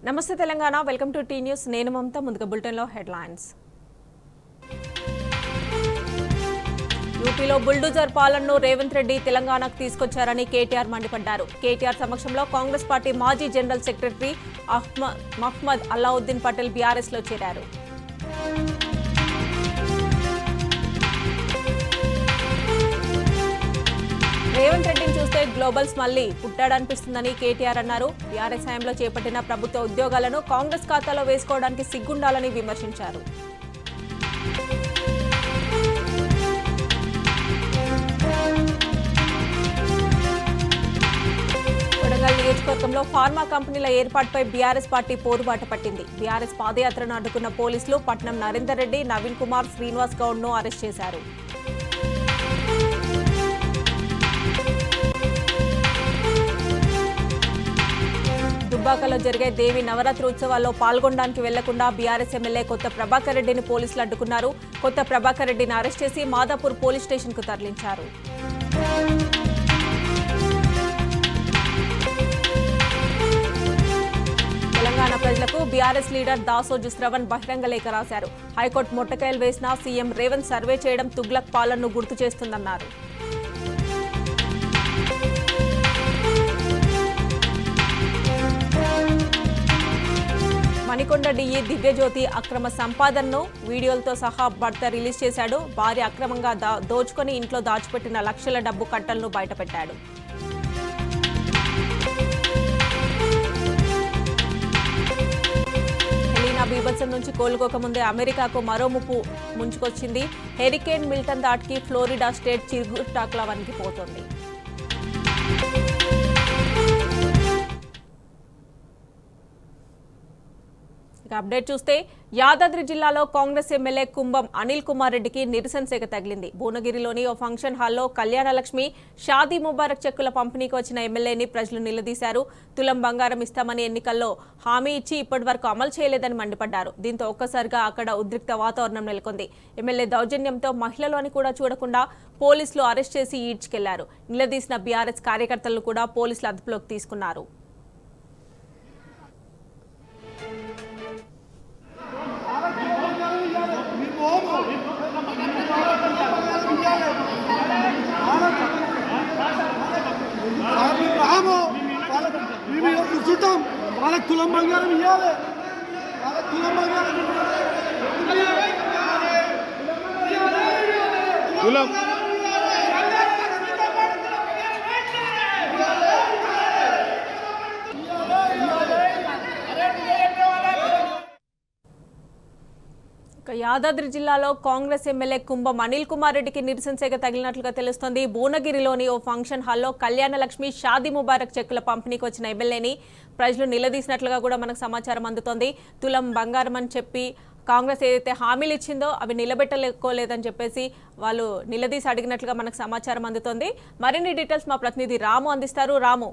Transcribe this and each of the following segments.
నమస్తే Telangana welcome to T news నేను మమత ముందుగా బులెటిన్లో హెడ్లైన్స్ యూపీలో బుల్డోజర్ పాలనను రేవంత్ రెడ్డి తెలంగాణకు తీసుకొచ్చారని కేటీఆర్ మండిపడ్డారు కేటీఆర్ సమక్షంలో కాంగ్రెస్ పార్టీ మాజీ జనరల్ సెక్రటరీ అహ్మద్ మహ్మద్ అలావుద్దీన్ పటేల్ బీఆర్ఎస్లో చేరారు రేవంత్ రెడ్డిని చూస్తే గ్లోబల్స్ మళ్ళీ పుట్టాడనిపిస్తుందని కేటీఆర్ అన్నారు బీఆర్ఎస్ హయాంలో చేపట్టిన ప్రభుత్వ ఉద్యోగాలను కాంగ్రెస్ ఖాతాలో వేసుకోవడానికి సిగ్గుండాలని విమర్శించారు కొడంగల్ నియోజకవర్గంలో ఫార్మా కంపెనీల ఏర్పాటుపై బీఆర్ఎస్ పార్టీ పోరుబాట పట్టింది బీఆర్ఎస్ పాదయాత్రను అడ్డుకున్న పోలీసులు పట్నం నరేందర్ రెడ్డి నవీన్ కుమార్ శ్రీనివాస్ గౌడ్ ను అరెస్ట్ చేశారు దుబ్బాకలో జరిగే దేవి నవరాత్రి ఉత్సవాల్లో పాల్గొనడానికి వెళ్లకుండా బీఆర్ఎస్ ఎమ్మెల్యే కొత్త ప్రభాకర్ రెడ్డిని పోలీసులు అడ్డుకున్నారు కొత్త ప్రభాకర్ రెడ్డిని అరెస్ట్ చేసి మాదాపూర్ పోలీస్ స్టేషన్కు తరలించారు తెలంగాణ ప్రజలకు బీఆర్ఎస్ లీడర్ దాసోజు శ్రవణ్ బహిరంగ లేఖ రాశారు హైకోర్టు మొట్టకాయలు వేసిన సీఎం రేవంత్ సర్వే చేయడం తుగ్లక్ పాలనను గుర్తు చేస్తుందన్నారు మణికొండ డిఈ దివ్యజ్యోతి అక్రమ సంపాదనను వీడియోలతో సహా భర్త రిలీజ్ చేశాడు భార్య అక్రమంగా దా- దోచుకొని ఇంట్లో దాచిపెట్టిన లక్షల డబ్బు కట్టలను బయటపెట్టాడు హెలీనా బీభత్సం నుంచి కోలుకోకముందే అమెరికాకు మరో ముప్పు ముంచుకొచ్చింది హెరికేన్ మిల్టన్ దాటికి ఫ్లోరిడా స్టేట్ చిరుగుటాక్లా వణికిపోతోంది ఇక అప్డేట్ చూస్తే యాదాద్రి జిల్లాలో కాంగ్రెస్ ఎమ్మెల్యే కుంభం అనిల్ కుమార్ రెడ్డికి నిరసన సేగ తగిలింది భువనగిరిలోని ఓ ఫంక్షన్ హాల్లో కళ్యాణలక్ష్మి షాదీ ముబారక్ చెక్కుల పంపిణీకి వచ్చిన ఎమ్మెల్యేని ప్రజలు నిలదీశారు తులం బంగారం ఇస్తామని ఎన్నికల్లో హామీ ఇచ్చి ఇప్పటి వరకు అమలు చేయలేదని మండిపడ్డారు దీంతో ఒక్కసారిగా అక్కడ ఉద్రిక్త వాతావరణం నెలకొంది ఎమ్మెల్యే దౌర్జన్యంతో మహిళలు అని కూడా చూడకుండా పోలీసులు అరెస్ట్ చేసి ఈడ్చుకెళ్లారు నిలదీసిన బీఆర్ఎస్ కార్యకర్తలను కూడా పోలీసులు అదుపులోకి తీసుకున్నారు మేము రాము వాళ్ళకి మేము ఇక్కడ కూర్చుంటాం వాళ్ళకి తులం బంగారం ఇవ్వాలి వాళ్ళకి తులం బంగారం కులం ఇక యాదాద్రి జిల్లాలో కాంగ్రెస్ ఎమ్మెల్యే కుంభం అనిల్ కుమార్ రెడ్డికి నిరసన సేగ తగిలినట్లుగా తెలుస్తోంది భువనగిరిలోని ఓ ఫంక్షన్ హాల్లో కళ్యాణలక్ష్మి షాదీ ముబారక్ చెక్కుల పంపిణీకి వచ్చిన ఎమ్మెల్యేని ప్రజలు నిలదీసినట్లుగా కూడా మనకు సమాచారం అందుతోంది తులం బంగారం అని చెప్పి కాంగ్రెస్ ఏదైతే హామీలు ఇచ్చిందో అవి నిలబెట్టలేకోలేదని చెప్పేసి వాళ్ళు నిలదీసి అడిగినట్లుగా మనకు సమాచారం అందుతోంది మరిన్ని డీటెయిల్స్ మా ప్రతినిధి రాము అందిస్తారు రాము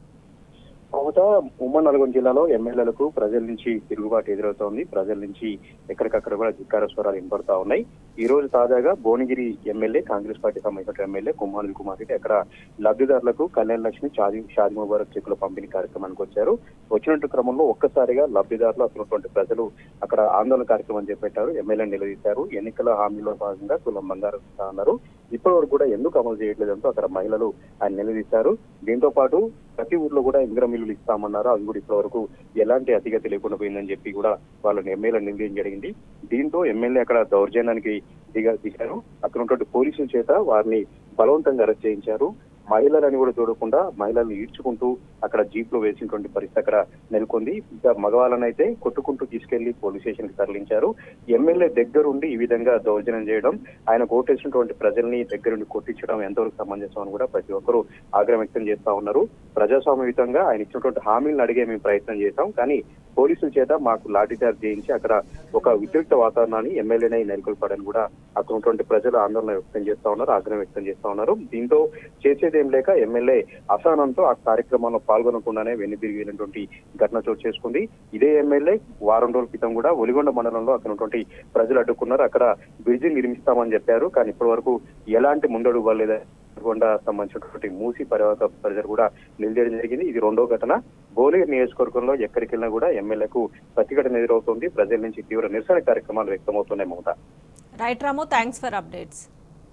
మమత ఉమ్మడి నల్గొండ జిల్లాలో ఎమ్మెల్యేలకు ప్రజల నుంచి తిరుగుబాటు ఎదురవుతోంది ప్రజల నుంచి ఎక్కడికక్కడ కూడా ధిక్కార స్వరాలు వినపడతా ఉన్నాయి ఈ రోజు తాజాగా భువనగిరి ఎమ్మెల్యే కాంగ్రెస్ పార్టీ సంబంధించిన ఎమ్మెల్యే కుమారుల్ కుమార్ రెడ్డి అక్కడ లబ్ధిదారులకు కళ్యాణ లక్ష్మి షాది షాది ముబారక్ చెక్కుల పంపిణీ కార్యక్రమానికి వచ్చారు వచ్చినట్టు క్రమంలో ఒక్కసారిగా లబ్ధిదారులు అసలుటువంటి ప్రజలు అక్కడ ఆందోళన కార్యక్రమం చేపట్టారు ఎమ్మెల్యే నిలదీశారు ఎన్నికల హామీలో భాగంగా తులం బంగారం ఇస్తా అన్నారు ఇప్పటి వరకు కూడా ఎందుకు అమలు చేయట్లేదంటూ అక్కడ మహిళలు ఆయన నిలదీశారు దీంతో పాటు ప్రతి ఊర్లో కూడా ఇంద్ర మిల్లులు ఇస్తామన్నారు అవి కూడా ఇప్పటి వరకు ఎలాంటి అతిగతి లేకుండా పోయిందని చెప్పి కూడా వాళ్ళని ఎమ్మెల్యే నిలదీయడం జరిగింది దీంతో ఎమ్మెల్యే అక్కడ దౌర్జన్యానికి దిగ దిగారు అక్కడ ఉన్నటువంటి పోలీసుల చేత వారిని బలవంతంగా అరెస్ట్ చేయించారు మహిళలని కూడా చూడకుండా మహిళల్ని ఈడ్చుకుంటూ అక్కడ జీప్ లో వేసినటువంటి పరిస్థితి అక్కడ నెలకొంది ఇంకా మగవాళ్ళని అయితే కొట్టుకుంటూ తీసుకెళ్లి పోలీస్ స్టేషన్ కి తరలించారు ఎమ్మెల్యే దగ్గరుండి ఈ విధంగా దౌర్జన్యం చేయడం ఆయన ఓటేసినటువంటి ప్రజల్ని దగ్గరుండి కొట్టించడం ఎంతవరకు సమంజసం అని కూడా ప్రతి ఒక్కరూ ఆగ్రహం వ్యక్తం చేస్తా ఉన్నారు ప్రజాస్వామ్యయుతంగా ఆయన ఇచ్చినటువంటి హామీలను అడిగే మేము ప్రయత్నం చేశాం కానీ పోలీసుల చేత మాకు లాఠీచార్జ్ చేయించి అక్కడ ఒక ఉద్రిక్త వాతావరణాన్ని ఎమ్మెల్యేనే నెలకొల్పాడని కూడా అక్కడ ఉన్నటువంటి ప్రజలు ఆందోళన వ్యక్తం చేస్తా ఉన్నారు ఆగ్రహం వ్యక్తం చేస్తా ఉన్నారు దీంతో చేసేదేం లేక ఎమ్మెల్యే అసహనంతో ఆ కార్యక్రమంలో పాల్గొనకుండానే వెన్నుదిరిగినటువంటి ఘటన చోటు చేసుకుంది ఇదే ఎమ్మెల్యే వారం రోజుల క్రితం కూడా ఒలిగొండ మండలంలో అక్కడ ఉన్నటువంటి ప్రజలు అడ్డుకున్నారు అక్కడ బ్రిడ్జి నిర్మిస్తామని చెప్పారు కానీ ఇప్పటి వరకు ఎలాంటి ముందడుగు ఇవ్వలేదని నల్లగొండ సంబంధించినటువంటి మూసి పరివాహక పరిధిలో కూడా నిలదీయడం జరిగింది ఇది రెండో ఘటన భువనగిరి నియోజకవర్గంలో ఎక్కడికి వెళ్ళినా కూడా ఎమ్మెల్యేకు ప్రతిఘటన ఎదురవుతుంది ప్రజల నుంచి తీవ్ర నిరసన కార్యక్రమాలు వ్యక్తమవుతున్నాయి Mamata right Ramu thanks for updates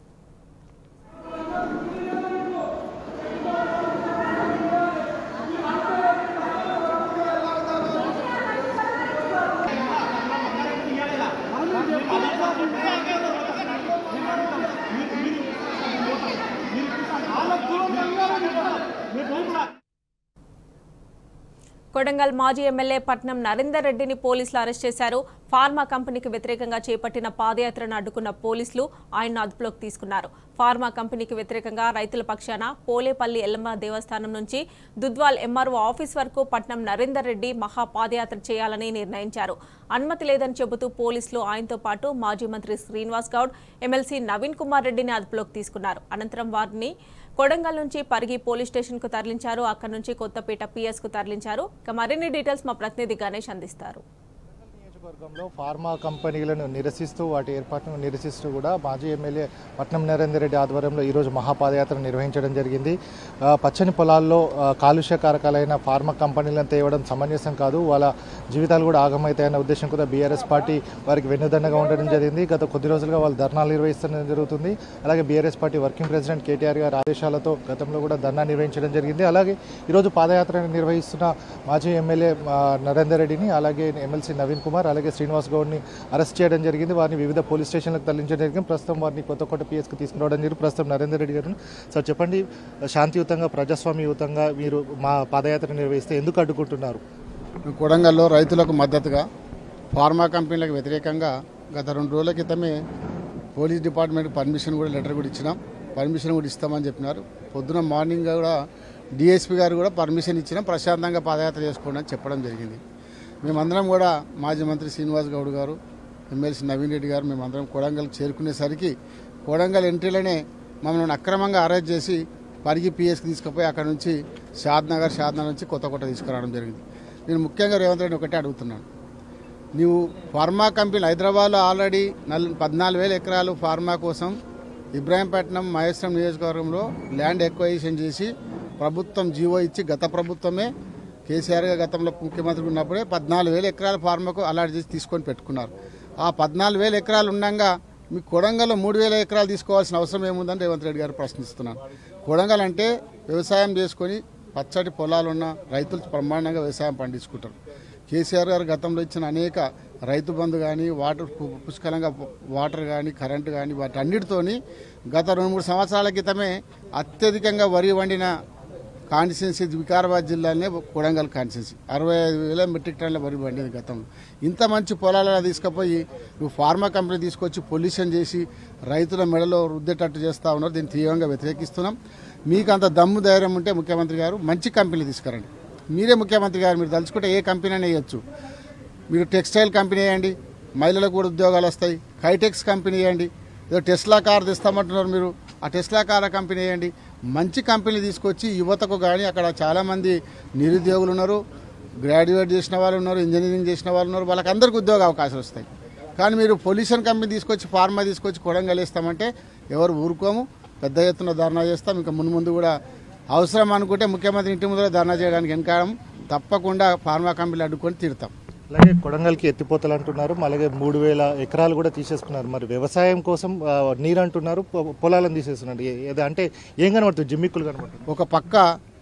Kodangal మాజీ ఎమ్మెల్యే పట్నం నరేందర్ రెడ్డిని పోలీసులు అరెస్ట్ చేశారు ఫార్మా కంపెనీకి వ్యతిరేకంగా చేపట్టిన పాదయాత్రను అడ్డుకున్న పోలీసులు ఆయన్ను అదుపులోకి తీసుకున్నారు ఫార్మా కంపెనీకి వ్యతిరేకంగా రైతుల పక్షాన పోలేపల్లి ఎల్లమ్మ దేవస్థానం నుంచి దుద్వాల్ ఎంఆర్ఓ ఆఫీస్ వరకు పట్నం నరేందర్ రెడ్డి మహా పాదయాత్ర చేయాలని నిర్ణయించారు అనుమతి లేదని చెబుతూ పోలీసులు ఆయనతో పాటు మాజీ మంత్రి శ్రీనివాస్ గౌడ్ ఎమ్మెల్సీ నవీన్ కుమార్ రెడ్డిని అదుపులోకి తీసుకున్నారు అనంతరం వారిని కొడంగల్ నుంచి పరిగి పోలీస్ స్టేషన్ కు తరలించారు అక్కడి నుంచి కొత్తపేట పిఎస్ కు తరలించారు ఇక మరిన్ని డీటెయిల్స్ మా ప్రతినిధి గణేష్ అందిస్తారు నియోజకవర్గంలో ఫార్మా కంపెనీలను నిరసిస్తూ వాటి ఏర్పాటును నిరసిస్తూ కూడా మాజీ ఎమ్మెల్యే పట్నం నరేందర్ రెడ్డి ఆధ్వర్యంలో ఈరోజు మహాపాదయాత్ర నిర్వహించడం జరిగింది ఆ, పచ్చని పొలాల్లో ఆ, కాలుష్య కారకాలైన ఫార్మా కంపెనీలను తేవడం సమంజసం కాదు వాళ్ళ జీవితాలు కూడా ఆగమవుతాయన్న ఉద్దేశం కూడా బీఆర్ఎస్ పార్టీ వారికి వెన్నుదన్నగా ఉండడం జరిగింది గత కొద్ది రోజులుగా వాళ్ళు ధర్నాలు నిర్వహిస్తడం జరుగుతుంది అలాగే BRS party working president KTR గారి ఆదేశాలతో గతంలో కూడా ధర్నా నిర్వహించడం జరిగింది అలాగే ఈరోజు పాదయాత్ర నిర్వహిస్తున్న మాజీ ఎమ్మెల్యే ఆ, నరేందర్ రెడ్డిని అలాగే ఎమ్మెల్సీ నవీన్ కుమార్ అలాగే శ్రీనివాస్ గౌడ్ని అరెస్ట్ చేయడం జరిగింది వారిని వివిధ పోలీస్ స్టేషన్లకు తరలించడం జరిగింది ప్రస్తుతం వారిని కొత్త కొత్త పిఎస్కి తీసుకురావడం జరిగింది ప్రస్తుతం నరేందర్ రెడ్డి గారు సార్ చెప్పండి శాంతియుతంగా ప్రజాస్వామ్యయుతంగా మీరు మా పాదయాత్ర నిర్వహిస్తే ఎందుకు అడ్డుకుంటున్నారు కొడంగల్లో రైతులకు మద్దతుగా ఫార్మా కంపెనీలకు వ్యతిరేకంగా గత రెండు రోజుల క్రితమే పోలీస్ డిపార్ట్మెంట్ పర్మిషన్ కూడా లెటర్ కూడా ఇచ్చినాం పర్మిషన్ కూడా ఇస్తామని చెప్పినారు పొద్దున మార్నింగ్ కూడా డిఎస్పీ గారు కూడా పర్మిషన్ ఇచ్చినాం ప్రశాంతంగా పాదయాత్ర చేసుకోండి అని చెప్పడం జరిగింది మేమందరం కూడా మాజీ మంత్రి శ్రీనివాస్ గౌడ్ గారు ఎమ్మెల్సీ నవీన్ రెడ్డి గారు మేమందరం కొడంగల్కి చేరుకునేసరికి కొడంగల్ ఎంట్రీలోనే మమ్మల్ని అక్రమంగా అరెస్ట్ చేసి పరిగి పిఎస్కి తీసుకుపోయి అక్కడ నుంచి షాద్ నగర్ షాద్ నగర్ నుంచి కొత్త కొత్త తీసుకురావడం జరిగింది నేను ముఖ్యంగా రేవంత్ రెడ్డి ఒకటే అడుగుతున్నాను నీవు ఫార్మా కంపెనీ హైదరాబాద్లో ఆల్రెడీ నల్ పద్నాలుగు వేల ఎకరాలు ఫార్మా కోసం ఇబ్రాహీంపట్నం మహేశ్వరం నియోజకవర్గంలో ల్యాండ్ ఎక్వైజేషన్ చేసి ప్రభుత్వం జీవో ఇచ్చి గత ప్రభుత్వమే కేసీఆర్ గారు గతంలో ముఖ్యమంత్రి ఉన్నప్పుడే పద్నాలుగు వేల ఎకరాల ఫార్మాకు అలాట్ చేసి తీసుకొని పెట్టుకున్నారు ఆ పద్నాలుగు వేల ఎకరాలు ఉండగా మీ కొడంగల్లో మూడు వేల ఎకరాలు తీసుకోవాల్సిన అవసరం ఏముందని రేవంత్ రెడ్డి గారు ప్రశ్నిస్తున్నాను కొడంగల్ అంటే వ్యవసాయం చేసుకొని పచ్చటి పొలాలున్న రైతులు బ్రహ్మాండంగా వ్యవసాయం పండించుకుంటారు కేసీఆర్ గారు గతంలో ఇచ్చిన అనేక రైతు బంధు కానీ వాటర్ పు- పుష్కలంగా వాటర్ కానీ కరెంటు కానీ వాటి అన్నిటితోని గత రెండు మూడు సంవత్సరాల క్రితమే అత్యధికంగా వరి వండిన కాన్స్టిట్యున్సీ వికారాబాద్ జిల్లాలోనే కొడంగల్ కాన్స్టిట్యున్సీ అరవై ఐదు వేల మెట్రిక్ టన్నుల వరి పండింది గతంలో ఇంత మంచి పొలాలలో తీసుకుపోయి నువ్వు ఫార్మా కంపెనీ తీసుకొచ్చి పొల్యూషన్ చేసి రైతుల మెడలో రుద్దేటట్టు చేస్తా ఉన్నారు దీన్ని తీవ్రంగా వ్యతిరేకిస్తున్నాం మీకు అంత దమ్ము ధైర్యం ఉంటే ముఖ్యమంత్రి గారు మంచి కంపెనీలు తీసుకురండి మీరే ముఖ్యమంత్రి గారు మీరు తలుచుకుంటే ఏ కంపెనీ అయినా వేయచ్చు మీరు టెక్స్టైల్ కంపెనీ వేయండి మహిళలకు కూడా ఉద్యోగాలు వస్తాయి హైటెక్స్ కంపెనీ వేయండి ఏదో టెస్లా కార్ తెస్తామంటున్నారు మీరు ఆ టెస్లా కార్ కంపెనీ వేయండి మంచి కంపెనీ తీసుకొచ్చి యువతకు కానీ అక్కడ చాలామంది నిరుద్యోగులు ఉన్నారు గ్రాడ్యుయేట్ చేసిన వాళ్ళు ఉన్నారు ఇంజనీరింగ్ చేసిన వాళ్ళు ఉన్నారు వాళ్ళకి అందరికీ ఉద్యోగ అవకాశాలు వస్తాయి కానీ మీరు పొల్యూషన్ కంపెనీ తీసుకొచ్చి ఫార్మా తీసుకొచ్చి కొడంగలేస్తామంటే ఎవరు ఊరుకోము పెద్ద ఎత్తున ధర్నా చేస్తాం ఇంకా ముందు ముందు కూడా అవసరం అనుకుంటే ముఖ్యమంత్రి ఇంటి ముందర ధర్నా చేయడానికి వెనకాడం తప్పకుండా ఫార్మా కంపెనీలు అడ్డుకొని తీరుతాం అలాగే కొడంగల్కి ఎత్తిపోతలు అంటున్నారు అలాగే మూడు వేల ఎకరాలు కూడా తీసేసుకున్నారు మరి వ్యవసాయం కోసం ఆ, నీరు అంటున్నారు పొ- పొలాలను తీసేస్తున్నారు ఏ- ఏదో అంటే ఏం కనబడుతుంది జిమ్మిక్కులు కనబడుతుంది ఒక పక్క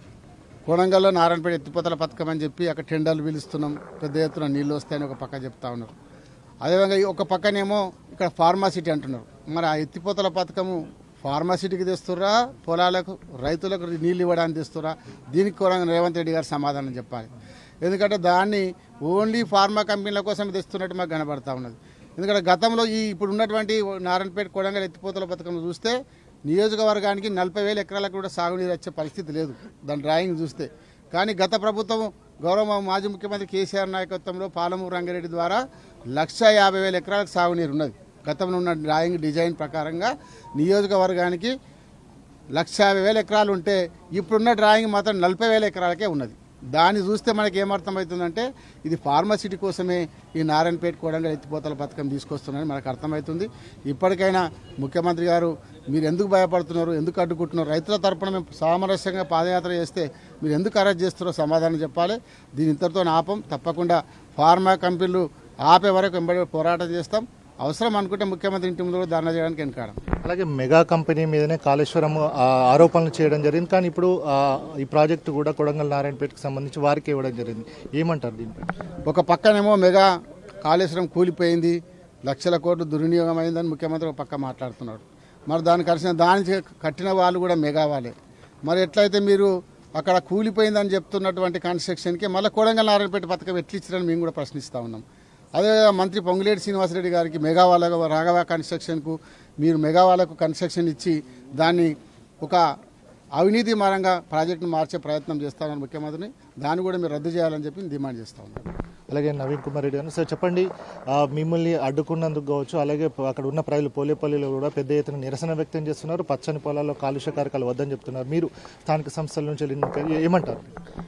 కొడంగల్లో నారాయణపేట ఎత్తిపోతల పథకం అని చెప్పి అక్కడ టెండర్లు పిలుస్తున్నాం పెద్ద ఎత్తున నీళ్ళు వస్తాయని ఒక పక్క చెప్తా ఉన్నారు అదేవిధంగా ఈ ఒక పక్కనేమో ఇక్కడ ఫార్మాసిటీ అంటున్నారు మరి ఆ ఎత్తిపోతల పథకము ఫార్మాసిటీకి తెస్తుర్రా పొలాలకు రైతులకు నీళ్ళు ఇవ్వడానికి తెస్తుర్రా దీనికి కూడా రేవంత్ రెడ్డి గారు సమాధానం చెప్పాలి ఎందుకంటే దాన్ని ఓన్లీ ఫార్మా కంపెనీల కోసం తెస్తున్నట్టు మాకు కనబడతా ఉన్నది ఎందుకంటే గతంలో ఈ ఇప్పుడు ఉన్నటువంటి నారాయణపేట కొడంగల్ ఎత్తిపోతల పథకం చూస్తే నియోజకవర్గానికి నలభై వేల ఎకరాలకు కూడా సాగునీరు వచ్చే పరిస్థితి లేదు దాని డ్రాయింగ్ చూస్తే కానీ గత ప్రభుత్వం గౌరవ మాజీ ముఖ్యమంత్రి కేసీఆర్ నాయకత్వంలో పాలమూరు రంగారెడ్డి ద్వారా లక్ష యాభై వేల ఎకరాలకు సాగునీరు ఉన్నది గతంలో ఉన్న డ్రాయింగ్ డిజైన్ ప్రకారంగా నియోజకవర్గానికి లక్ష యాభై వేల ఎకరాలు ఉంటే ఇప్పుడున్న డ్రాయింగ్ మాత్రం నలభై వేల ఎకరాలకే ఉన్నది దాన్ని చూస్తే మనకి ఏమర్థమవుతుందంటే ఇది ఫార్మసిటీ కోసమే ఈ నారాయణపేట కోడంగా ఎత్తిపోతల పథకం తీసుకొస్తున్నారని మనకు అర్థమవుతుంది ఇప్పటికైనా ముఖ్యమంత్రి గారు మీరు ఎందుకు భయపడుతున్నారు ఎందుకు అడ్డుకుంటున్నారు రైతుల తరపున మేము సామరస్యంగా పాదయాత్ర చేస్తే మీరు ఎందుకు అరెస్ట్ చేస్తున్నారో సమాధానం చెప్పాలి దీని ఇంతటితో ఆపం తప్పకుండా ఫార్మా కంపెనీలు ఆపే వరకు వెంబడి పోరాటం చేస్తాం అవసరం అనుకుంటే ముఖ్యమంత్రి ఇంటి ముందు కూడా ధర్నా చేయడానికి వెనకాడం అలాగే మెగా కంపెనీ మీదనే కాళేశ్వరం ఆ, ఆరోపణలు చేయడం జరిగింది కానీ ఇప్పుడు ఆ, ఈ ప్రాజెక్టు కూడా కొడంగల్ నారాయణపేటకు సంబంధించి వారికి ఇవ్వడం జరిగింది ఏమంటారు దీనిపై ఒక పక్కనేమో మెగా కాళేశ్వరం కూలిపోయింది లక్షల కోట్లు దుర్వినియోగం అయిందని ముఖ్యమంత్రి ఒక పక్క మాట్లాడుతున్నాడు మరి దాన్ని కలిసిన దానికి కట్టిన వాళ్ళు కూడా మెగా వాళ్ళే మరి ఎట్లయితే మీరు అక్కడ కూలిపోయిందని చెప్తున్నటువంటి కన్స్ట్రక్షన్కి మళ్ళీ కోడంగల్ నారాయణపేట పథకం ఎట్లిచ్చారని మేము కూడా ప్రశ్నిస్తూ ఉన్నాం అదే మంత్రి పొంగులేటి శ్రీనివాసరెడ్డి గారికి మెగా వాళ్ళ రాఘవ కన్స్ట్రక్షన్కు మీరు మెగా వాళ్ళకు కన్స్ట్రక్షన్ ఇచ్చి దాన్ని ఒక అవినీతి మారంగా ప్రాజెక్టును మార్చే ప్రయత్నం చేస్తామని ముఖ్యమంత్రిని దాన్ని కూడా మీరు రద్దు చేయాలని చెప్పి నేను డిమాండ్ చేస్తా ఉన్నాను అలాగే నవీన్ కుమార్ రెడ్డి గారు సార్ చెప్పండి ఆ, మిమ్మల్ని అడ్డుకున్నందుకు కావచ్చు అలాగే ప- అక్కడ ఉన్న ప్రజలు పోలేపల్లిలో కూడా పెద్ద ఎత్తున నిరసన వ్యక్తం చేస్తున్నారు పచ్చని పొలాల్లో కాలుష్య కారకాలు వద్దని చెప్తున్నారు మీరు స్థానిక సంస్థల నుంచి వెళ్ళిన ఏమంటారు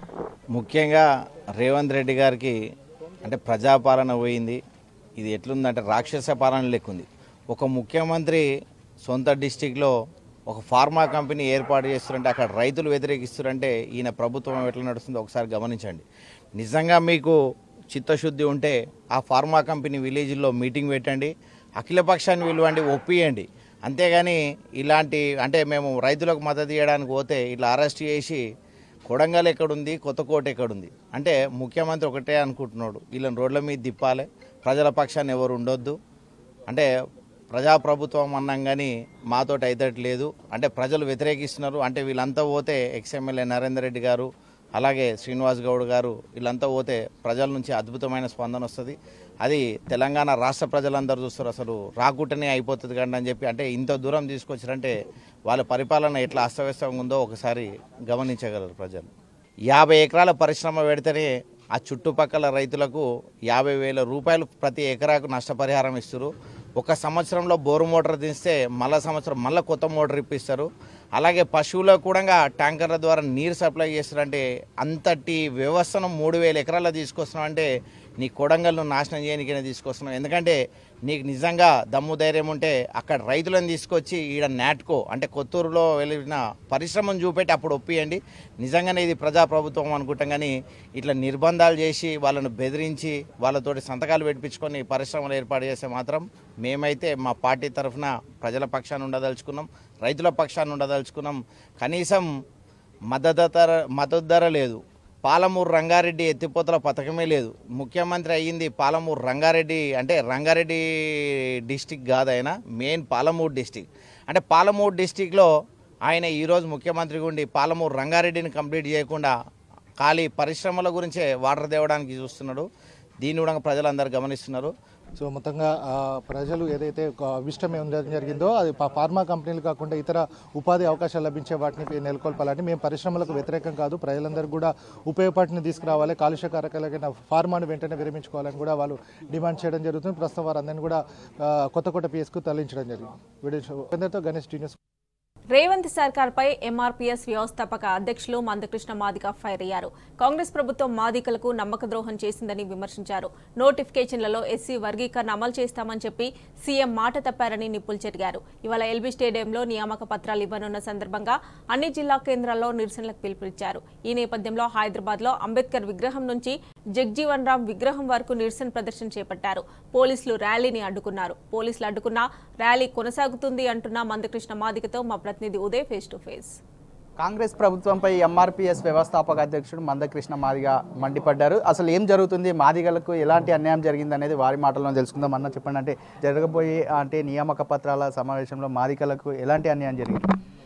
ముఖ్యంగా రేవంత్ రెడ్డి గారికి అంటే ప్రజాపాలన పోయింది ఇది ఎట్లుందంటే రాక్షస పాలన లెక్కుంది ఒక ముఖ్యమంత్రి సొంత డిస్టిక్లో ఒక ఫార్మా కంపెనీ ఏర్పాటు చేస్తారంటే అక్కడ రైతులు వ్యతిరేకిస్తారంటే ఈయన ప్రభుత్వం ఎట్లా నడుస్తుందో ఒకసారి గమనించండి నిజంగా మీకు చిత్తశుద్ధి ఉంటే ఆ ఫార్మా కంపెనీ విలేజ్లో మీటింగ్ పెట్టండి అఖిలపక్షాన్ని పిలవండి ఒప్పియండి అంతేగాని ఇలాంటి అంటే మేము రైతులకు మద్దతు ఇవ్వడానికి పోతే ఇట్లా అరెస్ట్ చేసి కొడంగల్ ఎక్కడుంది కొత్తకోట ఎక్కడుంది అంటే ముఖ్యమంత్రి ఒకటే అనుకుంటున్నాడు వీళ్ళని రోడ్ల మీద తిప్పాలి ప్రజల పక్షాన్ని ఎవరు ఉండొద్దు అంటే ప్రజాప్రభుత్వం అన్నాం కానీ మాతోటి అయితట్లేదు అంటే ప్రజలు వ్యతిరేకిస్తున్నారు అంటే వీళ్ళంతా పోతే ఎక్స్ఎమ్మెల్యే నరేందర్ రెడ్డి గారు అలాగే శ్రీనివాస్ గౌడ్ గారు వీళ్ళంతా పోతే ప్రజల నుంచి అద్భుతమైన స్పందన వస్తుంది అది తెలంగాణ రాష్ట్ర ప్రజలందరూ చూస్తారు అసలు రాకుండానే అయిపోతుంది కండి అని చెప్పి అంటే ఇంత దూరం తీసుకొచ్చారంటే వాళ్ళ పరిపాలన ఎట్లా అస్తవ్యస్తంగా ఉందో ఒకసారి గమనించగలరు ప్రజలు యాభై ఎకరాల పరిశ్రమ పెడితేనే ఆ చుట్టుపక్కల రైతులకు యాభై వేల రూపాయలు ప్రతి ఎకరాకు నష్టపరిహారం ఇస్తారు ఒక సంవత్సరంలో బోరు మోటార్ తీస్తే మళ్ళా సంవత్సరం మళ్ళీ కొత్త మోటార్ ఇప్పిస్తారు అలాగే పశువులకు కూడా ట్యాంకర్ల ద్వారా నీరు సప్లై చేస్తారంటే అంతటి వ్యవస్థను మూడు వేల ఎకరాల్లో తీసుకొస్తున్నాం అంటే నీ కొడంగల్ను నాశనం చేయడానికైనా తీసుకొస్తున్నాం ఎందుకంటే నీకు నిజంగా దమ్ము ధైర్యం ఉంటే అక్కడ రైతులను తీసుకొచ్చి ఈడ నాట్కో అంటే కొత్తూరులో వెళ్ళిన పరిశ్రమను చూపెట్టి అప్పుడు ఒప్పియండి నిజంగానే ఇది ప్రజాప్రభుత్వం అనుకుంటాం కానీ ఇట్లా నిర్బంధాలు చేసి వాళ్ళను బెదిరించి వాళ్ళతోటి సంతకాలు పెట్టించుకొని పరిశ్రమలు ఏర్పాటు చేస్తే మాత్రం మేమైతే మా పార్టీ తరఫున ప్రజల పక్షాన్ని ఉండదలుచుకున్నాం రైతుల పక్షాన్ని ఉండదలుచుకున్నాం కనీసం మద్దతు ధర మద్దతు ధర లేదు పాలమూరు రంగారెడ్డి ఎత్తిపోతల పథకమే లేదు ముఖ్యమంత్రి అయ్యింది పాలమూరు రంగారెడ్డి అంటే రంగారెడ్డి డిస్టిక్ కాదు ఆయన మెయిన్ పాలమూరు డిస్టిక్ అంటే పాలమూరు డిస్టిక్లో ఆయన ఈరోజు ముఖ్యమంత్రిగా ఉండి పాలమూరు రంగారెడ్డిని కంప్లీట్ చేయకుండా ఖాళీ పరిశ్రమల గురించే వాటర్ తేవడానికి చూస్తున్నాడు దీన్ని కూడా ప్రజలందరూ గమనిస్తున్నారు సో మొత్తంగా ఆ, ప్రజలు ఏదైతే ఒక అభిష్టం ఏం జరిగిందో అది ప- ఫార్మా కంపెనీలు కాకుండా ఇతర ఉపాధి అవకాశాలు లభించే వాటిని నెలకొల్పాలని మేము పరిశ్రమలకు వ్యతిరేకం కాదు ప్రజలందరికీ కూడా ఉపయోగపడిని తీసుకురావాలి కాలుష్య కారకాలకైన ఫార్మాను వెంటనే విరమించుకోవాలని కూడా వాళ్ళు డిమాండ్ చేయడం జరుగుతుంది ప్రస్తుతం వారందరినీ కూడా ఆ, కొత్తకోట పిఎస్కు తరలించడం జరిగింది వీడియో అందరితో గణేష్ టీ న్యూస్ రేవంత్ సర్కార్పై ఎంఆర్పీఎస్ వ్యవస్థాపక అధ్యక్షులు మందకృష్ణ మాదిగ ఫైర్ అయ్యారు కాంగ్రెస్ ప్రభుత్వం మాదికలకు నమ్మక ద్రోహం చేసిందని విమర్శించారు నోటిఫికేషన్లలో ఎస్సీ వర్గీకరణ అమలు చేస్తామని చెప్పి సీఎం మాట తప్పారని నిప్పులు చెరిగారు ఇవాళ ఎల్బీ స్టేడియంలో నియామక పత్రాలు ఇవ్వనున్న సందర్భంగా అన్ని జిల్లా కేంద్రాల్లో నిరసనలకు పిలుపునిచ్చారు ఈ నేపథ్యంలో హైదరాబాద్ లో అంబేద్కర్ విగ్రహం నుంచి జగ్జీవన్ రామ్ విగ్రహం వరకు నిరసన ప్రదర్శన చేపట్టారు పోలీసులు ర్యాలీని అడ్డుకున్నారు పోలీసులు అడ్డుకున్నా ర్యాలీ కొనసాగుతుంది అంటున్న మందకృష్ణ మాదికతో మా ప్రతినిధి Uday face to face Congress ప్రభుత్వంపై ఎంఆర్పీఎస్ వ్యవస్థాపక అధ్యక్షుడు మందకృష్ణ మాదిగ మండిపడ్డారు అసలు ఏం జరుగుతుంది మాదిగలకు ఎలాంటి అన్యాయం జరిగింది అనేది వారి మాటల్లో తెలుసుకుందాం అన్న చెప్పండి అంటే జరగబోయే అంటే నియామక పత్రాల సమావేశంలో మాదిగలకు ఎలాంటి అన్యాయం జరిగింది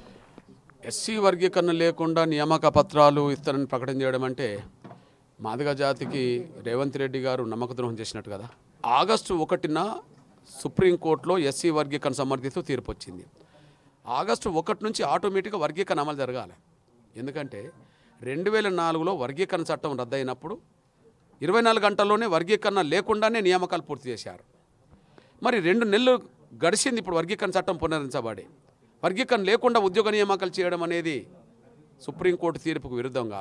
ఎస్సీ వర్గీకరణ లేకుండా నియామక పత్రాలు ఇస్తారని ప్రకటన చేయడం అంటే మాదిగ జాతికి రేవంత్ రెడ్డి గారు నమ్మకద్రోహం చేసినట్టు కదా ఆగస్టు ఒకటిన సుప్రీంకోర్టులో ఎస్సీ వర్గీకరణ సమర్థిస్తూ తీర్పు వచ్చింది ఆగస్టు ఒకటి నుంచి ఆటోమేటిక్గా వర్గీకరణ అమలు జరగాలి ఎందుకంటే రెండు వేల నాలుగులో వర్గీకరణ చట్టం రద్దయినప్పుడు ఇరవై నాలుగు గంటల్లోనే వర్గీకరణ లేకుండానే నియామకాలు పూర్తి చేశారు మరి రెండు నెలలు గడిచింది ఇప్పుడు వర్గీకరణ చట్టం పునరుద్ధరించబడి వర్గీకరణ లేకుండా ఉద్యోగ నియామకాలు చేయడం అనేది సుప్రీంకోర్టు తీర్పుకు విరుద్ధం కాదా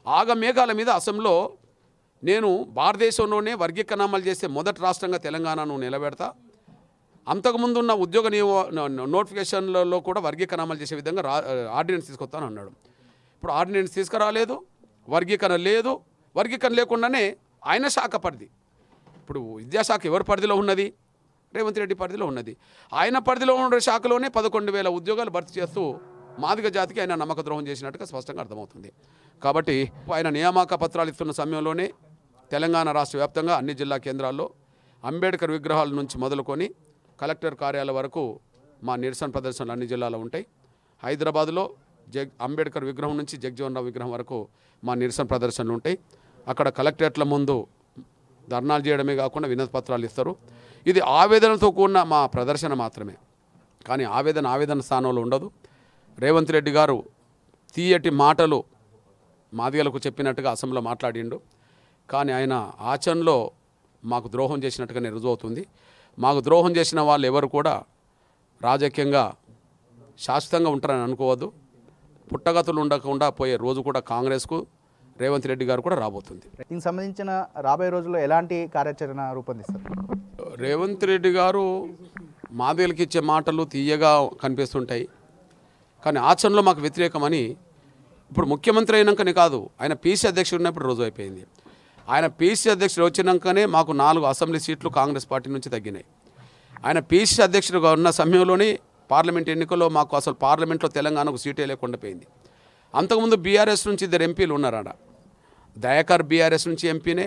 ఆగ మేఘాల మీద అసెంబ్లీలో నేను భారతదేశంలోనే వర్గీకరణ అమలు చేసే మొదటి రాష్ట్రంగా తెలంగాణను నిలబెడతా అంతకుముందు ఉన్న ఉద్యోగ నియమ నో- నోటిఫికేషన్లలో కూడా వర్గీకరణ అమలు చేసే విధంగా రా ఆర్డినెన్స్ తీసుకొస్తాను అన్నాడు ఇప్పుడు ఆర్డినెన్స్ తీసుకురాలేదు వర్గీకరణ లేదు వర్గీకరణ లేకుండానే ఆయన శాఖ పరిధి ఇప్పుడు విద్యాశాఖ ఎవరి పరిధిలో ఉన్నది రేవంత్ రెడ్డి పరిధిలో ఉన్నది ఆయన పరిధిలో ఉన్న శాఖలోనే పదకొండు వేల ఉద్యోగాలు భర్తీ చేస్తూ మాదిగ జాతికి ఆయన నమ్మక ద్రోహం చేసినట్టుగా స్పష్టంగా అర్థమవుతుంది కాబట్టి ఆయన నియామక పత్రాలు ఇస్తున్న సమయంలోనే తెలంగాణ రాష్ట్ర వ్యాప్తంగా అన్ని జిల్లా కేంద్రాల్లో అంబేద్కర్ విగ్రహాల నుంచి మొదలుకొని కలెక్టర్ కార్యాలయం వరకు మా నిరసన ప్రదర్శనలు అన్ని జిల్లాలో ఉంటాయి హైదరాబాద్లో జగ్ అంబేద్కర్ విగ్రహం నుంచి జగ్జీవన్ రావు విగ్రహం వరకు మా నిరసన ప్రదర్శనలు ఉంటాయి అక్కడ కలెక్టరేట్ల ముందు ధర్నాలు చేయడమే కాకుండా వినతి పత్రాలు ఇస్తారు ఇది ఆవేదనతో కూడిన మా ప్రదర్శన మాత్రమే కానీ ఆవేదన ఆవేదన స్థానంలో ఉండదు రేవంత్ రెడ్డి గారు తీయటి మాటలు మాదిగలకు చెప్పినట్టుగా అసెంబ్లీలో మాట్లాడిండు కానీ ఆయన ఆచరణలో మాకు ద్రోహం చేసినట్టుగానే రుజువు మాకు ద్రోహం చేసిన వాళ్ళు ఎవరు కూడా రాజకీయంగా శాశ్వతంగా ఉంటారని అనుకోవద్దు పుట్టగతులు ఉండకుండా పోయే రోజు కూడా కాంగ్రెస్కు రేవంత్ రెడ్డి గారు కూడా రాబోతుంది దీనికి సంబంధించిన రాబోయే రోజుల్లో ఎలాంటి కార్యాచరణ రూపొందిస్తారు రేవంత్ రెడ్డి గారు మాదిగలకి ఇచ్చే మాటలు తీయగా కనిపిస్తుంటాయి కానీ ఆచరణలో మాకు వ్యతిరేకమని ఇప్పుడు ముఖ్యమంత్రి అయినాకనే కాదు ఆయన పీసీ అధ్యక్షుడు ఉన్నప్పుడు రోజు అయిపోయింది ఆయన పీసీ అధ్యక్షుడు వచ్చినాకనే మాకు నాలుగు అసెంబ్లీ సీట్లు కాంగ్రెస్ పార్టీ నుంచి తగ్గినాయి ఆయన పీసీ అధ్యక్షుడుగా ఉన్న సమయంలోనే పార్లమెంట్ ఎన్నికల్లో మాకు అసలు పార్లమెంట్లో తెలంగాణకు సీటే లేకుండా పోయింది అంతకుముందు బీఆర్ఎస్ నుంచి ఇద్దరు ఎంపీలు ఉన్నారట దయాకర్ బీఆర్ఎస్ నుంచి ఎంపీనే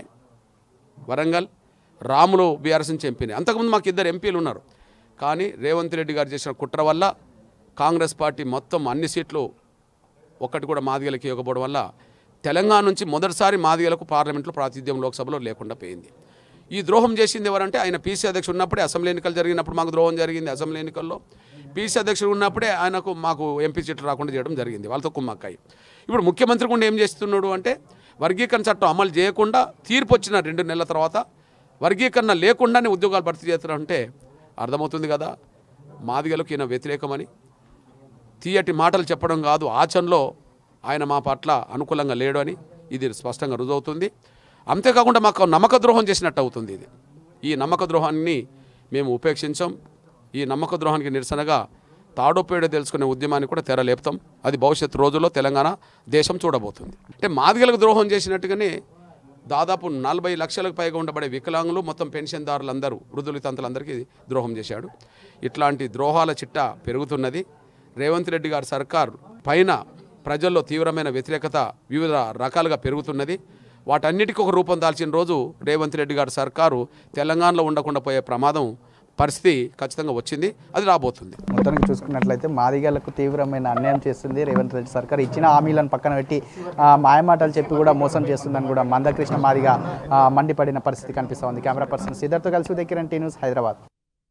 వరంగల్ రాములు బీఆర్ఎస్ నుంచి ఎంపీనే అంతకుముందు మాకు ఇద్దరు ఎంపీలు ఉన్నారు కానీ రేవంత్ రెడ్డి గారు చేసిన కుట్ర వల్ల కాంగ్రెస్ పార్టీ మొత్తం అన్ని సీట్లు ఒక్కటి కూడా మాదిగలకి ఇవ్వకపోవడం వల్ల తెలంగాణ నుంచి మొదటిసారి మాదిగలకు పార్లమెంట్లో ప్రాతినిధ్యం లోక్సభలో లేకుండా పోయింది ఈ ద్రోహం చేసింది ఎవరంటే ఆయన పీసీ అధ్యక్షుడు ఉన్నప్పుడే అసెంబ్లీ ఎన్నికలు జరిగినప్పుడు మాకు ద్రోహం జరిగింది అసెంబ్లీ ఎన్నికల్లో పీసీ అధ్యక్షుడు ఉన్నప్పుడే ఆయనకు మాకు ఎంపీ సీట్లు రాకుండా చేయడం జరిగింది వాళ్ళతో కుమ్మక్కాయి ఇప్పుడు ముఖ్యమంత్రి కూడా ఏం చేస్తున్నాడు అంటే వర్గీకరణ చట్టం అమలు చేయకుండా తీర్పు వచ్చిన రెండు నెలల తర్వాత వర్గీకరణ లేకుండానే ఉద్యోగాలు భర్తీ చేస్తున్నారంటే అర్థమవుతుంది కదా మాదిగలకు ఈయన వ్యతిరేకమని తీయటి మాటలు చెప్పడం కాదు ఆచరణలో ఆయన మా పట్ల అనుకూలంగా లేడు అని ఇది స్పష్టంగా రుజువుతుంది అంతేకాకుండా మాకు నమ్మక ద్రోహం చేసినట్టు అవుతుంది ఇది ఈ నమ్మక ద్రోహాన్ని మేము ఉపేక్షించాం ఈ నమ్మక ద్రోహానికి నిరసనగా తాడోపేడ తెలుసుకునే ఉద్యమాన్ని కూడా తెరలేపుతాం అది భవిష్యత్తు రోజుల్లో తెలంగాణ దేశం చూడబోతుంది అంటే మాదిగలకు ద్రోహం చేసినట్టుగానే దాదాపు నలభై లక్షలకు పైగా ఉండబడే వికలాంగులు మొత్తం పెన్షన్దారులందరూ వృద్ధులు తంతులందరికీ ద్రోహం చేశాడు ఇట్లాంటి ద్రోహాల చిట్ట పెరుగుతున్నది రేవంత్ రెడ్డి గారి సర్కార్ పైన ప్రజల్లో తీవ్రమైన వ్యతిరేకత వివిధ రకాలుగా పెరుగుతున్నది వాటన్నిటికీ ఒక రూపం దాల్చిన రోజు రేవంత్ రెడ్డి గారి సర్కారు తెలంగాణలో ఉండకుండా పోయే ప్రమాదం పరిస్థితి ఖచ్చితంగా వచ్చింది అది రాబోతుంది మొత్తానికి చూసుకున్నట్లయితే మాదిగలకు తీవ్రమైన అన్యాయం చేస్తుంది రేవంత్ రెడ్డి సర్కార్ ఇచ్చిన హామీలను పక్కన పెట్టి ఆ, మాయమాటలు చెప్పి కూడా మోసం చేస్తుందని కూడా మందకృష్ణ మాదిగా ఆ, మండిపడిన పరిస్థితి కనిపిస్తూ ఉంది కెమెరా పర్సన్ సిద్ధార్థ్ కలిసి ఉదయ్ కిరణ్ టీ న్యూస్ హైదరాబాద్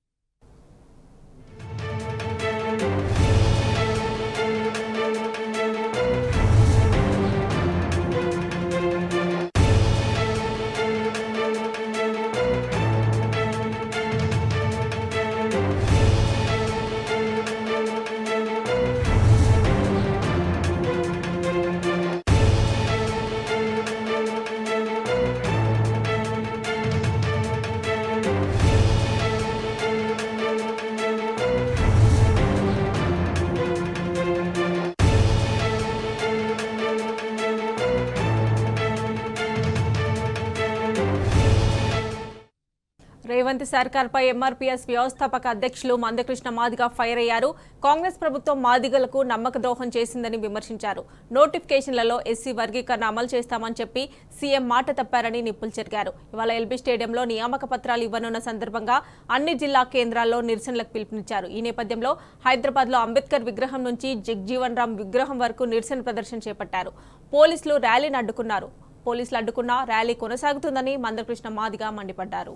రేవంత్ సర్కార్పై ఎంఆర్పీఎస్ వ్యవస్థాపక అధ్యక్షులు మందకృష్ణ మాదిగ ఫైర్ అయ్యారు కాంగ్రెస్ ప్రభుత్వం మాదిగలకు నమ్మక ద్రోహం చేసిందని విమర్శించారు నోటిఫికేషన్లలో ఎస్సీ వర్గీకరణ అమలు చేస్తామని చెప్పి సీఎం మాట తప్పారని నిప్పులు చెరిగారు ఇవాళ ఎల్బీ స్టేడియంలో నియామక పత్రాలు ఇవ్వనున్న సందర్భంగా అన్ని జిల్లా కేంద్రాల్లో నిరసనలకు పిలుపునిచ్చారు ఈ నేపథ్యంలో హైదరాబాద్లో అంబేద్కర్ విగ్రహం నుంచి జగ్జీవన్ రామ్ విగ్రహం వరకు నిరసన ప్రదర్శన చేపట్టారు పోలీసులు ర్యాలీని అడ్డుకున్నారు పోలీసులు అడ్డుకున్న ర్యాలీ కొనసాగుతుందని మందకృష్ణ మాదిగ మండిపడ్డారు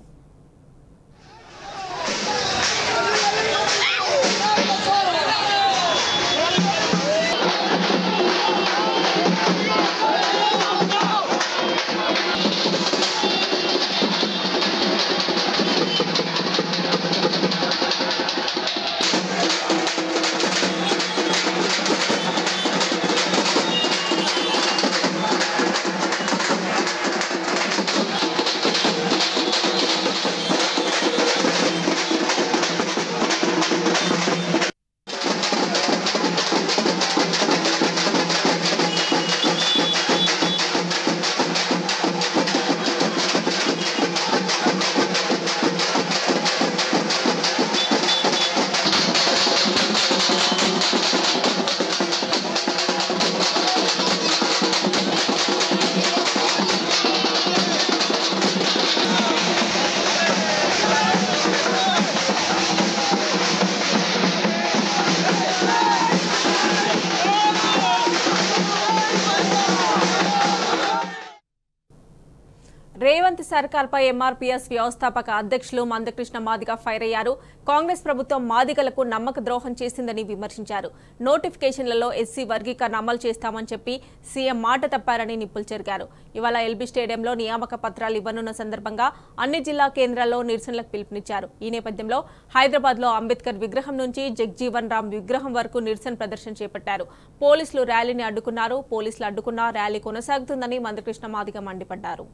సర్కార్పై ఎంఆర్పీఎస్ వ్యవస్థాపక అధ్యక్షులు మందకృష్ణ మాదిగ ఫైర్ అయ్యారు కాంగ్రెస్ ప్రభుత్వం మాదిగలకు నమ్మక ద్రోహం చేసిందని విమర్శించారు నోటిఫికేషన్లలో ఎస్సీ వర్గీకరణ అమలు చేస్తామని చెప్పి సీఎం మాట తప్పారని నిప్పులు చెరిగారు ఇవాళ ఎల్బీ స్టేడియంలో నియామక పత్రాలు ఇవ్వనున్న సందర్భంగా అన్ని జిల్లా కేంద్రాల్లో నిరసనలకు పిలుపునిచ్చారు ఈ నేపథ్యంలో హైదరాబాద్ లో అంబేద్కర్ విగ్రహం నుంచి జగ్జీవన్ రామ్ విగ్రహం వరకు నిరసన ప్రదర్శన చేపట్టారు పోలీసులు ర్యాలీని అడ్డుకున్నారు పోలీసులు అడ్డుకున్నా ర్యాలీ కొనసాగుతుందని మందకృష్ణ మాదిగ మండిపడ్డారు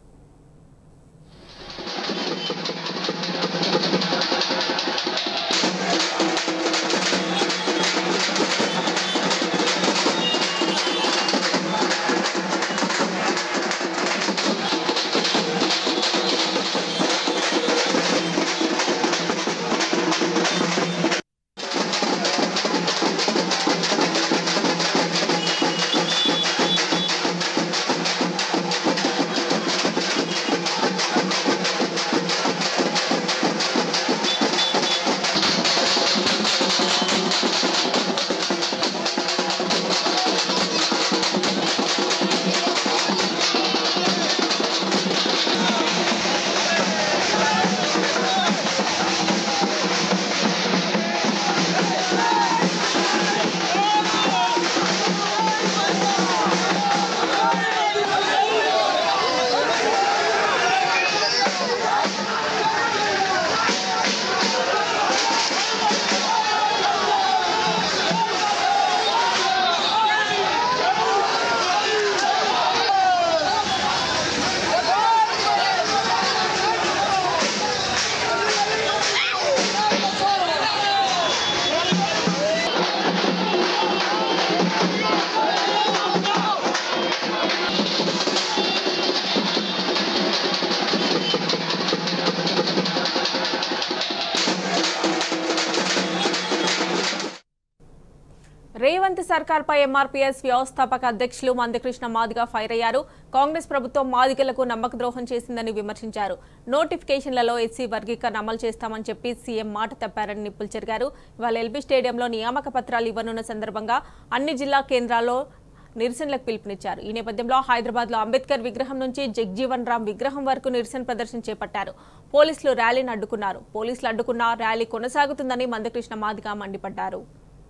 రేవంత్ సర్కార్పై ఎంఆర్పీఎస్ వ్యవస్థాపక అధ్యక్షులు మందకృష్ణ మాదిగ ఫైర్ అయ్యారు కాంగ్రెస్ ప్రభుత్వం మాదిగలకు నమ్మక ద్రోహం చేసిందని విమర్శించారు నోటిఫికేషన్లలో ఎస్సీ వర్గీకరణ అమలు చేస్తామని చెప్పి సీఎం మాట తప్పారని నిప్పులు చెరిగారు ఇవాళ ఎల్బీ స్టేడియంలో నియామక పత్రాలు ఇవ్వనున్న సందర్భంగా అన్ని జిల్లా కేంద్రాల్లో నిరసనలకు పిలుపునిచ్చారు ఈ నేపథ్యంలో హైదరాబాద్ లో అంబేద్కర్ విగ్రహం నుంచి జగ్జీవన్ రామ్ విగ్రహం వరకు నిరసన ప్రదర్శన చేపట్టారు పోలీసులు ర్యాలీని అడ్డుకున్నారు పోలీసులు అడ్డుకున్న ర్యాలీ కొనసాగుతుందని మందకృష్ణ మాదిగ మండిపడ్డారు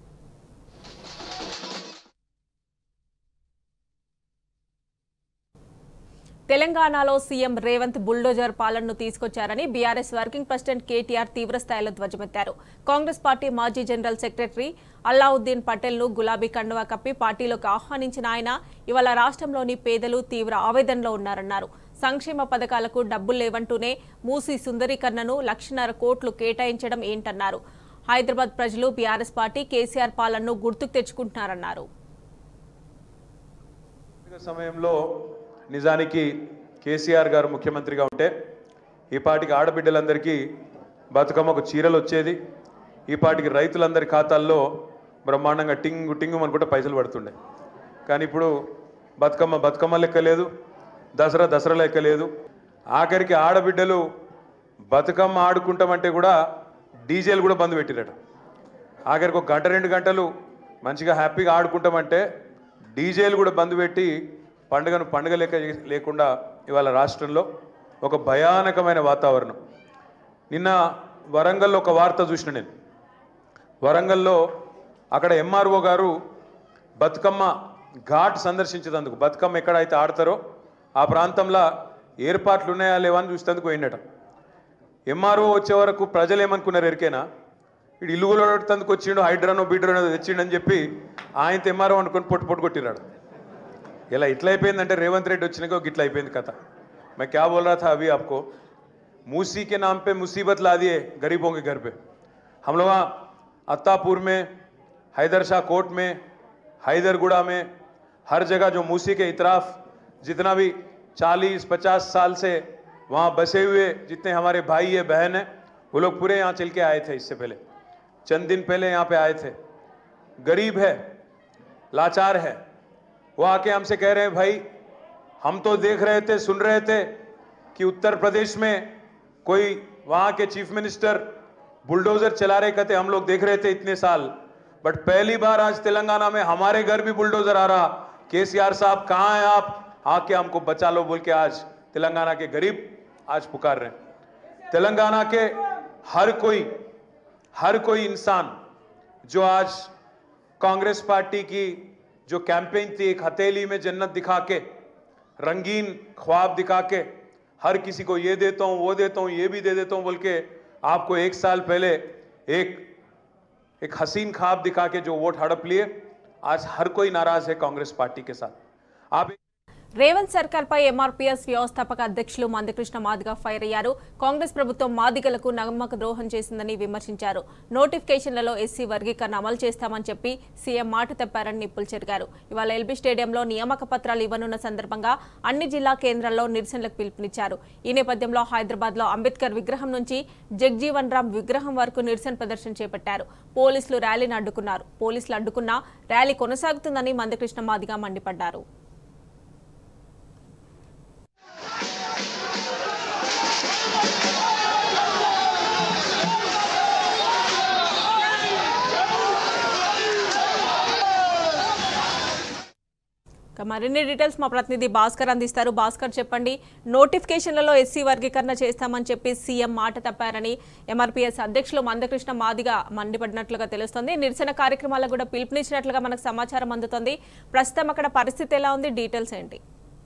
తెలంగాణలో సీఎం రేవంత్ బుల్డోజర్ పాలనను తీసుకొచ్చారని బీఆర్ఎస్ వర్కింగ్ ప్రెసిడెంట్ కేటీఆర్ తీవ్రస్థాయిలో ధ్వజమెత్తారు కాంగ్రెస్ పార్టీ మాజీ జనరల్ సెక్రటరీ అల్లావుద్దీన్ పటేల్ ను గులాబీ కండువా కప్పి పార్టీలోకి ఆహ్వానించిన ఆయన ఇవాళ రాష్ట్రంలోని పేదలు తీవ్ర ఆవేదనలో ఉన్నారన్నారు సంక్షేమ పథకాలకు డబ్బులు లేవంటూనే మూసి సుందరీకరణను లక్షన్నర కోట్లు కేటాయించడం ఏంటన్నారు హైదరాబాద్ ప్రజలు బీఆర్ఎస్ పార్టీ కేసీఆర్ పాలనను గుర్తుకు తెచ్చుకుంటున్నారన్నారు ఎన్నికల సమయంలో నిజానికి కేసీఆర్ గారు ముఖ్యమంత్రిగా ఉంటే ఈ పాటికి ఆడబిడ్డలందరికీ బతుకమ్మకు చీరలు వచ్చేది ఈ పాటికి రైతులందరి ఖాతాల్లో బ్రహ్మాండంగా టింగు టింగు అనుకుంటే పైసలు పడుతుండే కానీ ఇప్పుడు బతుకమ్మ బతుకమ్మ లెక్క లేదు దసరా దసరా లెక్క లేదు ఆఖరికి ఆడబిడ్డలు బతుకమ్మ ఆడుకుంటామంటే కూడా డీజేలు కూడా బంద్ పెట్టిరట ఆఖరికి ఒక గంట రెండు గంటలు మంచిగా హ్యాపీగా ఆడుకుంటామంటే డీజేలు కూడా బంద్ పెట్టి పండుగను పండుగ లేక లేకుండా ఇవాళ రాష్ట్రంలో ఒక భయానకమైన వాతావరణం నిన్న వరంగల్లో ఒక వార్త చూసిన నేను వరంగల్లో అక్కడ ఎంఆర్ఓ గారు బతుకమ్మ ఘాట్ సందర్శించేందుకు బతుకమ్మ ఎక్కడైతే ఆడతారో ఆ ప్రాంతంలో ఏర్పాట్లు ఉన్నాయా లేవా అని చూసేందుకు పోయినట ఎంఆర్ఓ వచ్చే వరకు ప్రజలు ఏమనుకున్నారు ఎరికేనా వీడు ఇల్లు కొట్టేందుకు వచ్చిండు హైడ్రానో బీడ్రానో తెచ్చిండని చెప్పి ఆయనతో ఎంఆర్ఓ అనుకొని పొట్టు పొట్టు కొట్టిరాడు ఇలా ఇట్లా అయిపోయిందంటే రేవంత్ రెడ్డి వచ్చినాక ఒక ఇట్లా అయిపోయింది కథ मैं क्या बोल रहा था अभी आपको मूसी के नाम पे मुसीबत ला दिए गरीबों के घर पे हम लोग वहाँ अत्तापुर में हैदर शाह कोट में हैदरगुड़ा में हर जगह जो मूसी के इतराफ जितना भी 40-50 साल से वहाँ बसे हुए जितने हमारे भाई है बहन है वो लोग पूरे यहाँ चल के आए थे इससे पहले चंद दिन पहले यहाँ पे आए थे गरीब है लाचार है वो आके हमसे कह रहे हैं भाई हम तो देख रहे थे सुन रहे थे कि उत्तर प्रदेश में कोई वहां के चीफ मिनिस्टर बुलडोजर चला रहे कहते हम लोग देख रहे थे इतने साल बट पहली बार आज तेलंगाना में हमारे घर भी बुलडोजर आ रहा केसीआर साहब कहाँ हैं आप आके हमको बचा लो बोल के आज तेलंगाना के गरीब आज पुकार रहे हैं तेलंगाना के हर कोई हर कोई इंसान जो आज कांग्रेस पार्टी की जो कैंपेन थी एक हथेली में जन्नत दिखा के रंगीन ख्वाब दिखा के हर किसी को ये देता हूं वो देता हूं ये भी दे देता हूं बोल के आपको एक साल पहले एक एक हसीन ख्वाब दिखा के जो वोट हड़प लिए आज हर कोई नाराज है कांग्रेस पार्टी के साथ आप రేవంత్ సర్కార్పై ఎంఆర్పీఎస్ వ్యవస్థాపక అధ్యక్షులు మందకృష్ణ మాదిగ ఫైర్ అయ్యారు కాంగ్రెస్ ప్రభుత్వం మాదిగలకు నమ్మక ద్రోహం చేసిందని విమర్శించారు నోటిఫికేషన్లలో ఎస్సీ వర్గీకరణ అమలు చేస్తామని చెప్పి సీఎం మాట తప్పారని నిప్పులు చెరిగారు ఇవాళ ఎల్బీ స్టేడియంలో నియామక పత్రాలు ఇవ్వనున్న సందర్భంగా అన్ని జిల్లా కేంద్రాల్లో నిరసనలకు పిలుపునిచ్చారు ఈ నేపథ్యంలో హైదరాబాద్ లో అంబేద్కర్ విగ్రహం నుంచి జగ్జీవన్ రామ్ విగ్రహం వరకు నిరసన ప్రదర్శన చేపట్టారు పోలీసులు ర్యాలీని అడ్డుకున్నారు పోలీసులు అడ్డుకున్నా ర్యాలీ కొనసాగుతుందని మందకృష్ణ మాదిగ మండిపడ్డారు ఇక మరిన్ని డీటెయిల్స్ మా ప్రతినిధి భాస్కర్ అందిస్తారు భాస్కర్ చెప్పండి నోటిఫికేషన్లలో ఎస్సీ వర్గీకరణ చేస్తామని చెప్పి సీఎం మాట తప్పారని ఎంఆర్పీఎస్ అధ్యక్షులు మందకృష్ణ మాదిగా మండిపడినట్లుగా తెలుస్తోంది నిరసన కార్యక్రమాలకు కూడా పిలుపునిచ్చినట్లుగా మనకు సమాచారం అందుతోంది ప్రస్తుతం అక్కడ పరిస్థితి ఎలా ఉంది డీటెయిల్స్ ఏంటి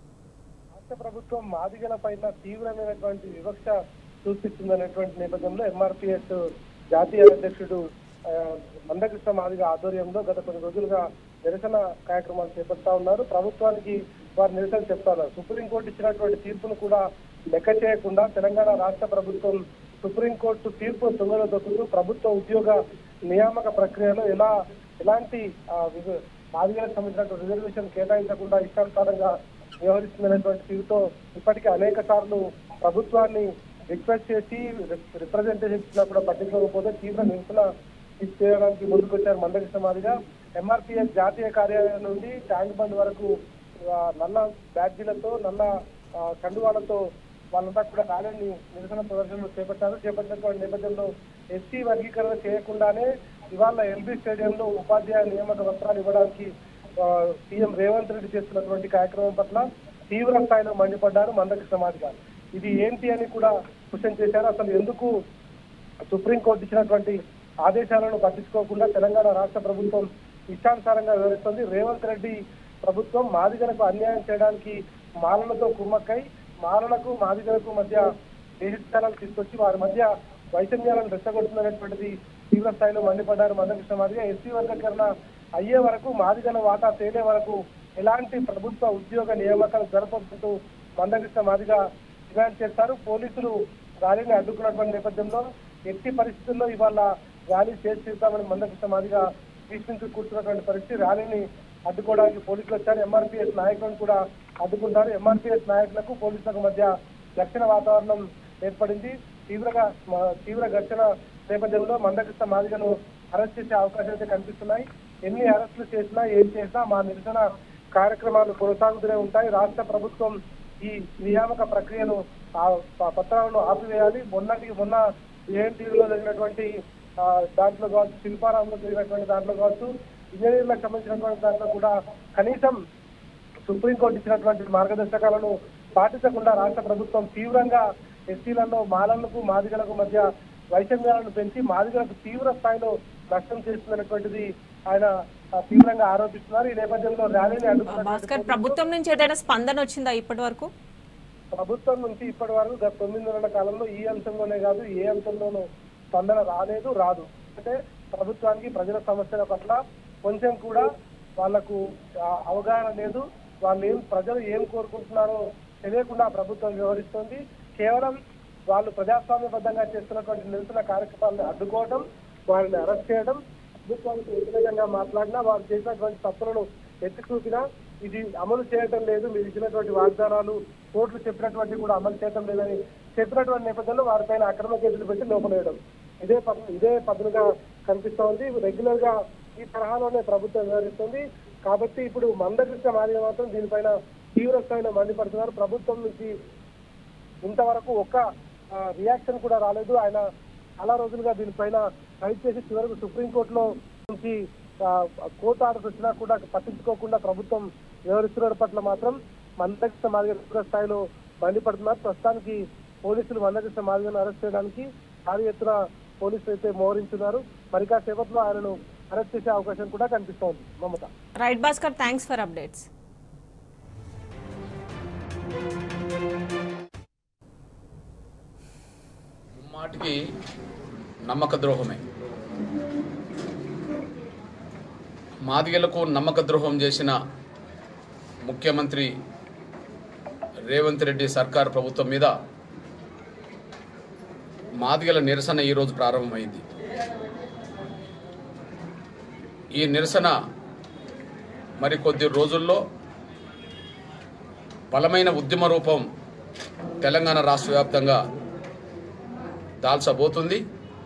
రాష్ట్ర ప్రభుత్వం మాదిగల పైన తీవ్రమైనటువంటి వివక్ష చూపిస్తుందనేటువంటి నేపథ్యంలో ఎంఆర్పిఎస్ జాతీయ అధ్యక్షుడు ఆ, మందకృష్ణ మాదిగ ఆధ్వర్యంలో గత కొన్ని రోజులుగా నిరసన కార్యక్రమాలు చేపడతా ఉన్నారు ప్రభుత్వానికి వారు నిరసన చెప్తా ఉన్నారు సుప్రీంకోర్టు ఇచ్చినటువంటి తీర్పును కూడా లెక్క చేయకుండా తెలంగాణ రాష్ట్ర ప్రభుత్వం సుప్రీంకోర్టు తీర్పు తుంగలో దొక్కుతూ ప్రభుత్వ ఉద్యోగ నియామక ప్రక్రియలో ఎలా ఎలాంటి ఆ, వివ- మాదిగలకు సంబంధించినటువంటి రిజర్వేషన్ కేటాయించకుండా ఇష్టానుసారంగా వ్యవహరిస్తుందనేటువంటి తీరుతో ఇప్పటికే అనేక సార్లు ప్రభుత్వాన్ని రిక్వెస్ట్ చేసి రిప్రజెంటేషన్ ఇచ్చినా కూడా పట్టించుకోకపోతే తీవ్ర నిరసన చేయడానికి ముందుకొచ్చారు మందకృష్ణ మాదిగా ఎంఆర్పిఎస్ జాతీయ కార్యాలయం నుండి ట్యాంక్ బండ్ వరకు ఆ, నల్ల బ్యాడ్జీలతో నల్ల ఆ, కండువాలతో వాళ్ళంతా కూడా ర్యాలీని నిరసన ప్రదర్శనలు చేపట్టారు చేపట్టినటువంటి నేపథ్యంలో ఎస్సీ వర్గీకరణ చేయకుండానే ఇవాళ ఎల్బీ స్టేడియంలో ఉపాధ్యాయ నియామక పత్రాలు ఇవ్వడానికి ఆ, సీఎం రేవంత్ రెడ్డి చేస్తున్నటువంటి కార్యక్రమం పట్ల తీవ్ర స్థాయిలో మండిపడ్డారు మందకృష్ణ మాదిగ ఇది ఏంటి అని కూడా క్వశ్చన్ చేశారు అసలు ఎందుకు సుప్రీంకోర్టు ఇచ్చినటువంటి ఆదేశాలను పట్టించుకోకుండా తెలంగాణ రాష్ట్ర ప్రభుత్వం ఇష్టానుసారంగా వివరిస్తుంది రేవంత్ రెడ్డి ప్రభుత్వం మాదిగలకు అన్యాయం చేయడానికి మాలలతో కుమ్మక్కై మాలలకు మాదిగలకు మధ్య దేశస్థానాలు తీసుకొచ్చి వారి మధ్య వైషమ్యాలను రెచ్చగొడుతుందనేటువంటిది తీవ్ర స్థాయిలో మండిపడ్డారు మందకృష్ణ మాదిగ ఎస్సీ వర్గీకరణ అయ్యే వరకు మాదిగల వాటా తేలే వరకు ఎలాంటి ప్రభుత్వ ఉద్యోగ నియామకాలు జరపొద్దు మందకృష్ణ మాదిగ డిమాండ్ చేస్తారు పోలీసులు ర్యాలీని అడ్డుకున్నటువంటి నేపథ్యంలో ఎట్టి పరిస్థితుల్లో ఇవాళ ర్యాలీ చేసి తీరుతామని మందకృష్ణ మాదిగా భీష్మించి కూర్చున్నటువంటి పరిస్థితి ర్యాలీని అడ్డుకోవడానికి పోలీసులు వచ్చారు ఎంఆర్పీఎస్ నాయకులను కూడా అడ్డుకుంటారు ఎంఆర్పీఎస్ నాయకులకు పోలీసులకు మధ్య ఘర్షణ వాతావరణం ఏర్పడింది తీవ్రగా మ- తీవ్ర ఘర్షణ నేపథ్యంలో మందకృష్ణ మాదిగను అరెస్ట్ చేసే అవకాశాలు అయితే కనిపిస్తున్నాయి ఎన్ని అరెస్టులు చేసినా ఏం చేసినా మా నిరసన కార్యక్రమాలు కొనసాగుతూనే ఉంటాయి రాష్ట్ర ప్రభుత్వం ఈ నియామక ప్రక్రియను ఆ ప- పత్రాలను ఆపివేయాలి మొన్నటికి మొన్న ఏఎన్టీవీలో జరిగినటువంటి ఆ, దాంట్లో కావచ్చు శిల్పారాంలో జరిగినటువంటి దాంట్లో కావచ్చు ఇంజనీర్లకు సంబంధించినటువంటి దాంట్లో కూడా కనీసం సుప్రీంకోర్టు ఇచ్చినటువంటి మార్గదర్శకాలను పాటించకుండా రాష్ట్ర ప్రభుత్వం తీవ్రంగా ఎస్సీలలో మాలలకు మాదిగలకు మధ్య వైషమ్యాలను పెంచి మాదిగలకు తీవ్ర స్థాయిలో నష్టం చేస్తుందనేటువంటిది ఆయన ఆ, తీవ్రంగా ఆరోపిస్తున్నారు ఈ నేపథ్యంలో ర్యాలీని అడ్డుకున్నటువంటి భాస్కర్ ప్రభుత్వం నుంచి ఏదైనా స్పందన వచ్చిందా ఇప్పటి వరకు ప్రభుత్వం నుంచి ఇప్పటి వరకు గత తొమ్మిది నెలల కాలంలో ఈ అంశంలోనే కాదు ఏ అంశంలోనూ స్పందన రాలేదు రాదు అంటే ప్రభుత్వానికి ప్రజల సమస్యల పట్ల కొంచెం కూడా వాళ్లకు ఆ, అవగాహన లేదు వాళ్ళు ఏం ప్రజలు ఏం కోరుకుంటున్నారో తెలియకుండా ప్రభుత్వం వ్యవహరిస్తోంది కేవలం వాళ్ళు ప్రజాస్వామ్యబద్ధంగా చేస్తున్నటువంటి నిరసన కార్యక్రమాలను అడ్డుకోవడం వారిని అరెస్ట్ చేయడం ప్రభుత్వానికి వ్యతిరేకంగా మాట్లాడినా వారు చేసినటువంటి తప్పులను ఎత్తి చూపినా ఇది అమలు చేయటం లేదు మీరు ఇచ్చినటువంటి వాగ్దానాలు కోర్టులు చెప్పినటువంటి కూడా అమలు చేయటం లేదని చెప్పినటువంటి నేపథ్యంలో వారిపైన అక్రమ కేసులు పెట్టి లోపలేయడం ఇదే పద్- ఇదే పద్ధతిగా కనిపిస్తోంది రెగ్యులర్ గా ఈ తరహాలోనే ప్రభుత్వం వ్యవహరిస్తుంది కాబట్టి ఇప్పుడు మందకృష్ణ మాదిగ మాత్రం దీనిపైన తీవ్ర స్థాయిలో మండిపడుతున్నారు ప్రభుత్వం నుంచి ఇంతవరకు ఒక్క ఆ, రియాక్షన్ కూడా రాలేదు ఆయన చాలా రోజులుగా దీనిపైన ఫైట్ చేసి చివరకు సుప్రీంకోర్టులో నుంచి ఆ, కోర్టు ఆర్డర్స్ వచ్చినా కూడా పట్టించుకోకుండా ప్రభుత్వం వ్యవహరిస్తున్న పట్ల మాత్రం మందకృష్ణ మాదిగ తీవ్ర స్థాయిలో మండిపడుతున్నారు ప్రస్తుతానికి పోలీసులు మందకృష్ణ మాదిగను అరెస్ట్ చేయడానికి భారీ ఎత్తున పోలీసులు అయితే మోహరించున్నారు మరి కాసేపట్లో ఆయనను అరెస్ట్ చేసే అవకాశం కూడా కనిపిస్తోంది Mamata right Bhaskar thanks for updates ముమ్మాటికి నమ్మక ద్రోహమే మాదిగలకు నమ్మక ద్రోహం చేసిన ముఖ్యమంత్రి రేవంత్ రెడ్డి సర్కార్ ప్రభుత్వం మీద మాదిగల నిరసన ఈరోజు ప్రారంభమైంది ఈ నిరసన మరి కొద్ది రోజుల్లో బలమైన ఉద్యమ రూపం తెలంగాణ రాష్ట్ర వ్యాప్తంగా దాల్చబోతుంది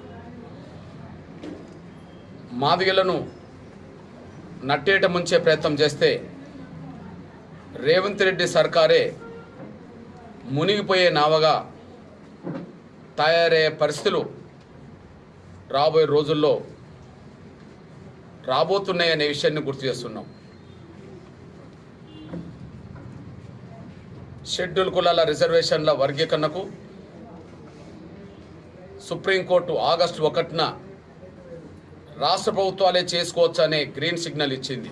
మాదిగలను నట్టేట ముంచే ప్రయత్నం చేస్తే రేవంత్ రెడ్డి సర్కారే మునిగిపోయే నావగా తయారయ్యే పరిస్థితులు రాబోయే రోజుల్లో రాబోతున్నాయనే విషయాన్ని గుర్తు చేస్తున్నాం షెడ్యూల్ కులాల రిజర్వేషన్ల వర్గీకరణకు సుప్రీంకోర్టు ఆగస్టు ఒకటిన రాష్ట్ర ప్రభుత్వాలే చేసుకోవచ్చు అనే గ్రీన్ సిగ్నల్ ఇచ్చింది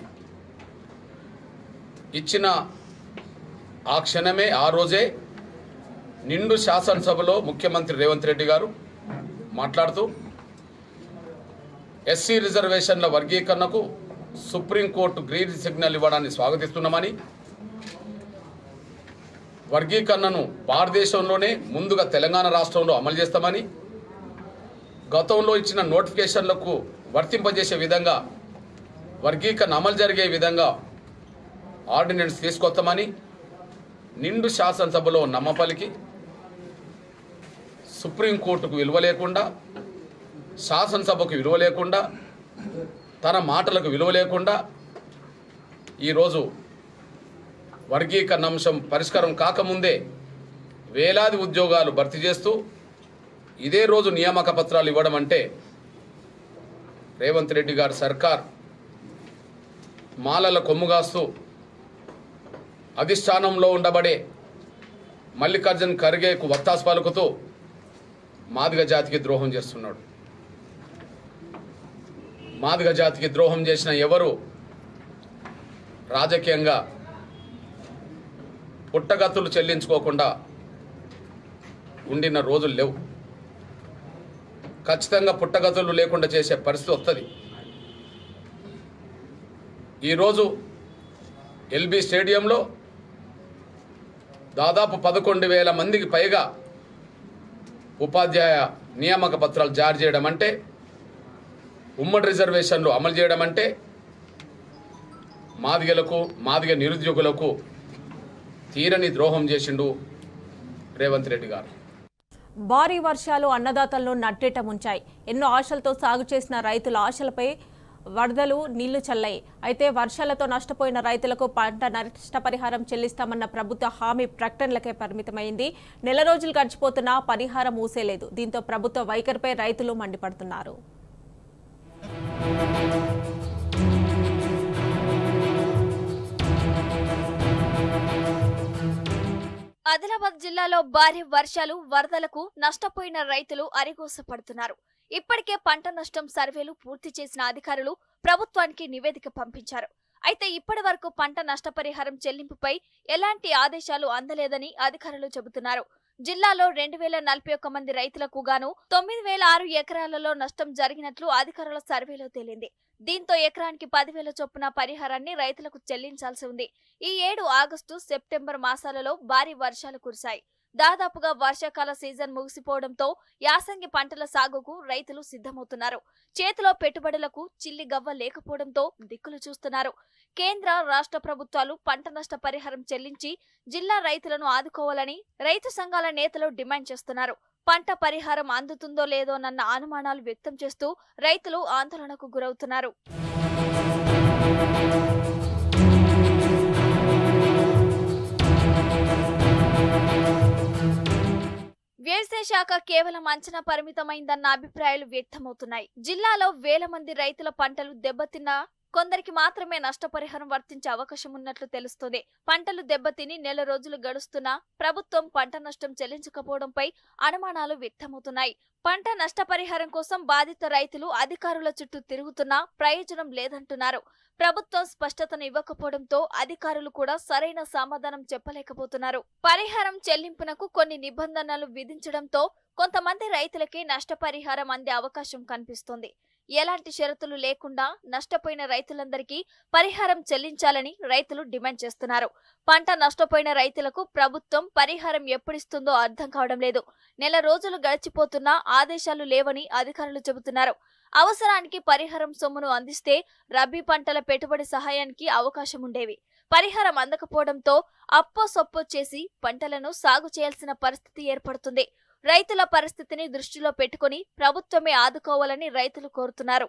ఇచ్చిన ఆ క్షణమే ఆ రోజే నిండు శాసనసభలో ముఖ్యమంత్రి రేవంత్ రెడ్డి గారు మాట్లాడుతూ ఎస్సీ రిజర్వేషన్ల వర్గీకరణకు సుప్రీంకోర్టు గ్రీన్ సిగ్నల్ ఇవ్వడాన్ని స్వాగతిస్తున్నామని వర్గీకరణను భారతదేశంలోనే ముందుగా తెలంగాణ రాష్ట్రంలో అమలు చేస్తామని గతంలో ఇచ్చిన నోటిఫికేషన్లకు వర్తింపజేసే విధంగా వర్గీకరణ అమలు జరిగే విధంగా ఆర్డినెన్స్ తీసుకొస్తామని నిండు శాసనసభలో నమ్మపలికి సుప్రీంకోర్టుకు విలువ లేకుండా శాసనసభకు విలువ లేకుండా తన మాటలకు విలువ లేకుండా ఈరోజు వర్గీకరణ అంశం పరిష్కారం కాకముందే వేలాది ఉద్యోగాలు భర్తీ చేస్తూ ఇదే రోజు నియామక పత్రాలు ఇవ్వడం అంటే రేవంత్ రెడ్డి గారి సర్కార్ మాలల కొమ్ముగాస్తూ అధిష్టానంలో ఉండబడే మల్లికార్జున్ ఖర్గేకు వత్తాసు పలుకుతూ మాదిగ జాతికి ద్రోహం చేస్తున్నాడు మాదిగ జాతికి ద్రోహం చేసిన ఎవరు రాజకీయంగా పుట్టగత్తులు చెల్లించుకోకుండా ఉండిన రోజులు లేవు ఖచ్చితంగా పుట్టగతులు లేకుండా చేసే పరిస్థితి వస్తుంది ఈరోజు ఎల్బీ స్టేడియంలో దాదాపు పదకొండు వేల మందికి పైగా ఉపాధ్యాయ నియామక పత్రాలు జారీ చేయడం అంటే ఉమ్మడి రిజర్వేషన్లు అమలు చేయడం అంటే మాదిగలకు మాదిగ నిరుద్యోగులకు తీరని ద్రోహం చేసిండు రేవంత్ రెడ్డి గారు భారీ వర్షాలు అన్నదాతలను నట్టేట ముంచాయి ఎన్నో ఆశలతో సాగు చేసిన రైతుల ఆశలపై వరదలు నీళ్లు చల్లాయి అయితే వర్షాలతో నష్టపోయిన రైతులకు పంట నష్టపరిహారం చెల్లిస్తామన్న ప్రభుత్వ హామీ ప్రకటనలకే పరిమితమైంది నెల రోజులు గడిచిపోతున్నా పరిహారం ఊసేలేదు దీంతో ప్రభుత్వ వైఖరిపై రైతులు మండిపడుతున్నారు ఆదిలాబాద్ జిల్లాలో భారీ వర్షాలు వరదలకు నష్టపోయిన రైతులు అరిగోసపడుతున్నారు ఇప్పటికే పంట నష్టం సర్వేలు పూర్తి చేసిన అధికారులు ప్రభుత్వానికి నివేదిక పంపించారు అయితే ఇప్పటి వరకు పంట నష్టపరిహారం చెల్లింపుపై ఎలాంటి ఆదేశాలు అందలేదని అధికారులు చెబుతున్నారు జిల్లాలో రెండు వేల నలభై ఒక్క మంది రైతులకు గాను తొమ్మిది వేల ఆరు ఎకరాలలో నష్టం జరిగినట్లు అధికారుల సర్వేలో తేలింది దీంతో ఎకరానికి పదివేల చొప్పున పరిహారాన్ని రైతులకు చెల్లించాల్సి ఉంది ఈ ఏడు ఆగస్టు సెప్టెంబర్ మాసాలలో భారీ వర్షాలు కురిశాయి దాదాపుగా వర్షాకాల సీజన్ ముగిసిపోవడంతో యాసంగి పంటల సాగుకు రైతులు సిద్ధమవుతున్నారు చేతిలో పెట్టుబడులకు చిల్లి గవ్వ లేకపోవడంతో దిక్కులు చూస్తున్నారు కేంద్ర రాష్ట్ర ప్రభుత్వాలు పంట నష్ట పరిహారం చెల్లించి జిల్లా రైతులను ఆదుకోవాలని రైతు సంఘాల నేతలు డిమాండ్ చేస్తున్నారు పంట పరిహారం అందుతుందో లేదోనన్న అనుమానాలు వ్యక్తం చేస్తూ రైతులు ఆందోళనకు గురవుతున్నారు వ్యవసాయ శాఖ కేవలం అంచనా పరిమితమైందన్న అభిప్రాయాలు వ్యక్తమవుతున్నాయి జిల్లాలో వేల మంది రైతుల పంటలు దెబ్బతిన్న కొందరికి మాత్రమే నష్టపరిహారం వర్తించే అవకాశం ఉన్నట్లు తెలుస్తుంది పంటలు దెబ్బతిని నెల రోజులు గడుస్తున్నా ప్రభుత్వం పంట నష్టం చెల్లించకపోవడంపై అనుమానాలు వ్యక్తమవుతున్నాయి పంట నష్టపరిహారం కోసం బాధిత రైతులు అధికారుల చుట్టూ తిరుగుతున్నా ప్రయోజనం లేదంటున్నారు ప్రభుత్వం స్పష్టతను ఇవ్వకపోవడంతో అధికారులు కూడా సరైన సమాధానం చెప్పలేకపోతున్నారు పరిహారం చెల్లింపునకు కొన్ని నిబంధనలు విధించడంతో కొంతమంది రైతులకే నష్టపరిహారం అందే అవకాశం కనిపిస్తోంది ఎలాంటి షరతులు లేకుండా నష్టపోయిన రైతులందరికీ పరిహారం చెల్లించాలని రైతులు డిమాండ్ చేస్తున్నారు పంట నష్టపోయిన రైతులకు ప్రభుత్వం పరిహారం ఎప్పుడిస్తుందో అర్థం కావడం లేదు నెల రోజులు గడిచిపోతున్నా ఆదేశాలు లేవని అధికారులు చెబుతున్నారు అవసరానికి పరిహారం సొమ్మును అందిస్తే రబీ పంటల పెట్టుబడి సహాయానికి అవకాశం ఉండేవి పరిహారం అందకపోవడంతో అప్పో సొప్పో చేసి పంటలను సాగు చేయాల్సిన పరిస్థితి ఏర్పడుతుంది రైతుల పరిస్థితిని దృష్టిలో పెట్టుకుని ప్రభుత్వమే ఆదుకోవాలని రైతులు కోరుతున్నారు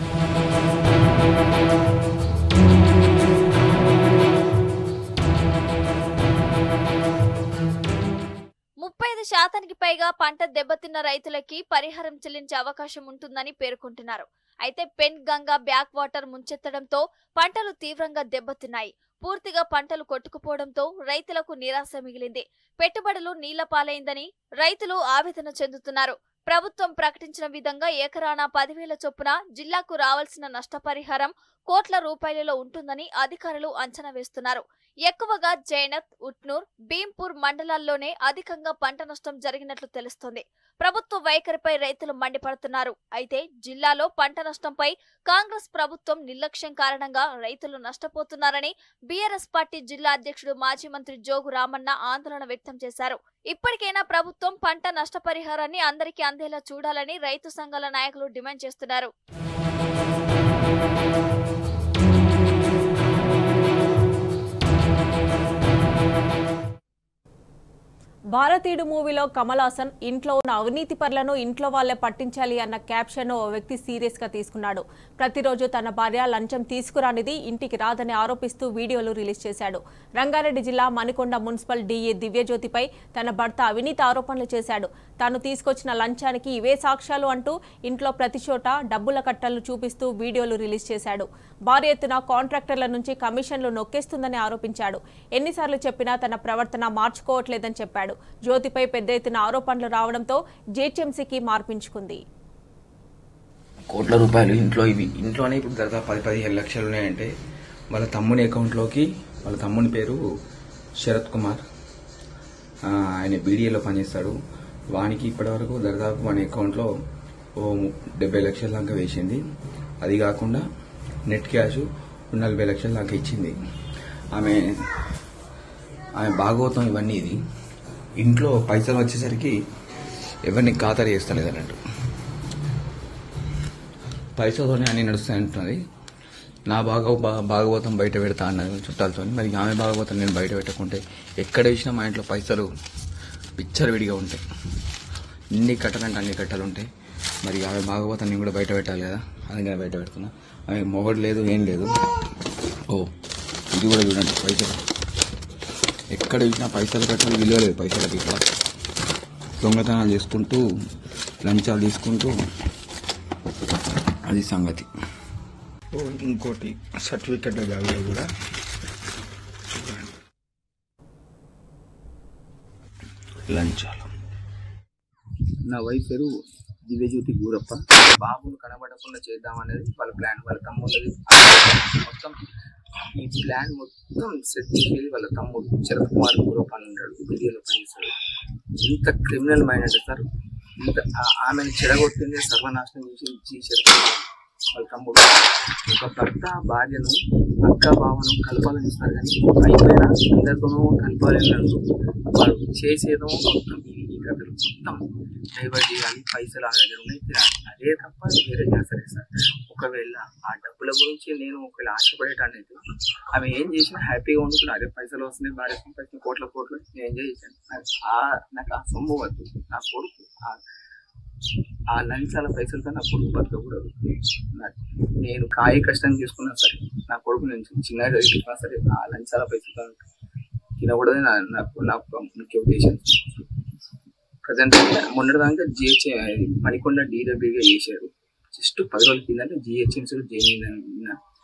ముప్పై ఐదు శాతానికి పైగా పంట దెబ్బతిన్న రైతులకి పరిహారం చెల్లించే అవకాశం ఉంటుందని పేర్కొంటున్నారు అయితే పెన్ గంగా బ్యాక్ వాటర్ ముంచెత్తడంతో పంటలు తీవ్రంగా దెబ్బతిన్నాయి పూర్తిగా పంటలు కొట్టుకుపోవడంతో రైతులకు నిరాశ మిగిలింది పెట్టుబడులు నీళ్ల పాలైందని రైతులు ఆవేదన చెందుతున్నారు ప్రభుత్వం ప్రకటించిన విధంగా ఏకరానా పదివేల చొప్పున జిల్లాకు రావాల్సిన నష్టపరిహారం కోట్ల రూపాయలలో ఉంటుందని అధికారులు అంచనా వేస్తున్నారు ఎక్కువగా జైనత్ ఉట్నూర్ భీంపూర్ మండలాల్లోనే అధికంగా పంట నష్టం జరిగినట్లు తెలుస్తోంది ప్రభుత్వ వైఖరిపై రైతులు మండిపడుతున్నారు అయితే జిల్లాలో పంట నష్టంపై కాంగ్రెస్ ప్రభుత్వం నిర్లక్ష్యం కారణంగా రైతులు నష్టపోతున్నారని బీఆర్ఎస్ పార్టీ జిల్లా అధ్యక్షుడు మాజీ మంత్రి జోగు రామన్న ఆందోళన వ్యక్తం చేశారు ఇప్పటికైనా ప్రభుత్వం పంట నష్టపరిహారాన్ని అందరికీ అందేలా చూడాలని రైతు సంఘాల నాయకులు డిమాండ్ చేస్తున్నారు భారతీయుడు మూవీలో కమల్ హాసన్ ఇంట్లో ఉన్న అవినీతి పరులను ఇంట్లో వాళ్ళే పట్టించాలి అన్న క్యాప్షన్ ఓ వ్యక్తి సీరియస్ గా తీసుకున్నాడు ప్రతిరోజు తన భార్య లంచం తీసుకురానిది ఇంటికి రాదని ఆరోపిస్తూ వీడియోలు రిలీజ్ చేశాడు రంగారెడ్డి జిల్లా మణికొండ మున్సిపల్ డీఏ దివ్యజ్యోతిపై తన భర్త అవినీతి ఆరోపణలు చేశాడు తాను తీసుకొచ్చిన లంచానికి ఇవే సాక్ష్యాలు అంటూ ఇంట్లో ప్రతి చోట డబ్బుల కట్టలు చూపిస్తూ వీడియోలు రిలీజ్ చేశాడు భారీ ఎత్తున కాంట్రాక్టర్ల నుంచి కమిషన్లు నొక్కేస్తుందని ఆరోపించాడు ఎన్నిసార్లు చెప్పినా తన ప్రవర్తన మార్చుకోవట్లేదని చెప్పాడు జ్యోతిపై పెద్ద ఎత్తున ఆరోపణలు రావడంతో జేహెచ్ఎంసీకి మార్పించుకుంది కోట్ల రూపాయలు ఇంట్లో ఇవి ఇంట్లోనే ఇప్పుడు దాదాపు పది పదిహేను లక్షలు ఉన్నాయంటే వాళ్ళ తమ్ముని అకౌంట్లోకి వాళ్ళ తమ్ముని పేరు శరత్ కుమార్ ఆ, ఆయన బీడీఏలో పనిచేస్తాడు వానికి ఇప్పటివరకు దాదాపు వాని అకౌంట్లో ఓ ము- డెబ్బై లక్షల దాకా వేసింది అది కాకుండా నెట్ క్యాష్ నలభై లక్షల దాకా ఇచ్చింది ఆమె ఆమె భాగవతం ఇవన్నీ ఇది ఇంట్లో పైసలు వచ్చేసరికి ఎవరిని ఖాతరు చేస్తలేదు అన్నట్టు పైసలతోనే అన్ని నడుస్తాయంటున్నది నా భాగ భా- భాగవతం బయట పెడతా అన్నది చుట్టాలతో మరి ఆమె భాగవతం నేను బయట పెట్టకుంటే ఎక్కడ వేసినా మా ఇంట్లో పైసలు విచ్చలవిడిగా ఉంటాయి ఇన్ని కట్టాలంటే అన్ని కట్టాలు ఉంటాయి మరి ఆమె భాగవతం నేను కూడా బయట పెట్టాలి కదా అందుకని బయట పెడుతున్నా ఆమె మొగడు లేదు ఏం లేదు ఓ ఇది కూడా చూడండి పైసలు ఎక్కడ చూసినా పైసలు కట్టాలి విలువ లేదు పైసలకి ఇక్కడ దొంగతనాలు చేసుకుంటూ లంచాలు తీసుకుంటూ అది సంగతి ఓ, ఇంకోటి సర్టిఫికెట్ల జాబితా కూడా లంచాలు నా వైఫ్ పేరు దివ్యజ్యోతి గూరప్ప బాబును కనబడకుండా చేద్దామనేది వాళ్ళ ప్లాన్ వాళ్ళ తమ్ముళ్ళది మొత్తం ఈ ప్లాన్ మొత్తం సెట్ చేసేది వాళ్ళ తమ్ముడు శరత్ కుమార్ గూరప్ప అని ఉంటాడు వీడియోలో పనిచేస్తాడు ఇంత క్రిమినల్ మైండ్ అంటే సార్ ఇంత ఆ- ఆమెను చెడగొట్టింది సర్వనాశనం చేసి శరత్ కుమార్ వాళ్ళ తమ్ముడు ఒక భర్త భార్యను అక్క బావను కలపాలని ఇస్తారు కానీ అయిపోయినా అందరితోనూ కలపాలని అంటూ వాడు చేసేదో మొత్తం ఈ ఈ కథలు మొత్తం డైవర్ట్ చేయాలి పైసలు ఆమె దగ్గర ఉన్నాయి తినాలి అదే తప్ప వేరే చేస్తారు సార్ ఒకవేళ ఆ డబ్బుల గురించి నేను ఒకవేళ ఆశపడేటాన్ని ఆమె ఏం చేసినా హ్యాపీగా ఉండుకున్నా అదే పైసలు వస్తున్నాయి భార్య సంపాదించిన కోట్ల కోట్లు నేను ఎంజాయ్ చేశాను నాకు ఆ నాకు ఆ సొమ్ము వద్దు నా కొడుకు ఆ- ఆ లంచాల పైసలతో నా కొడుకు బతకకూడదు నా- నేను కాయ కష్టం చేసుకున్నా సరే నా కొడుకు నేను చిన్నగా చదివించినా సరే ఆ లంచాల పైసలతో తినకూడదు నా నాకు నా ముఖ్య ఉద్దేశం ప్రజెంట్ మొన్నటిదాకా జిహెచ్ మణికొండ డీడబ్ల్యూగా చేశారు జస్ట్ పది రోజుల కింద జిహెచ్ఎంసీ జాయిన్ అయిందని విన్నా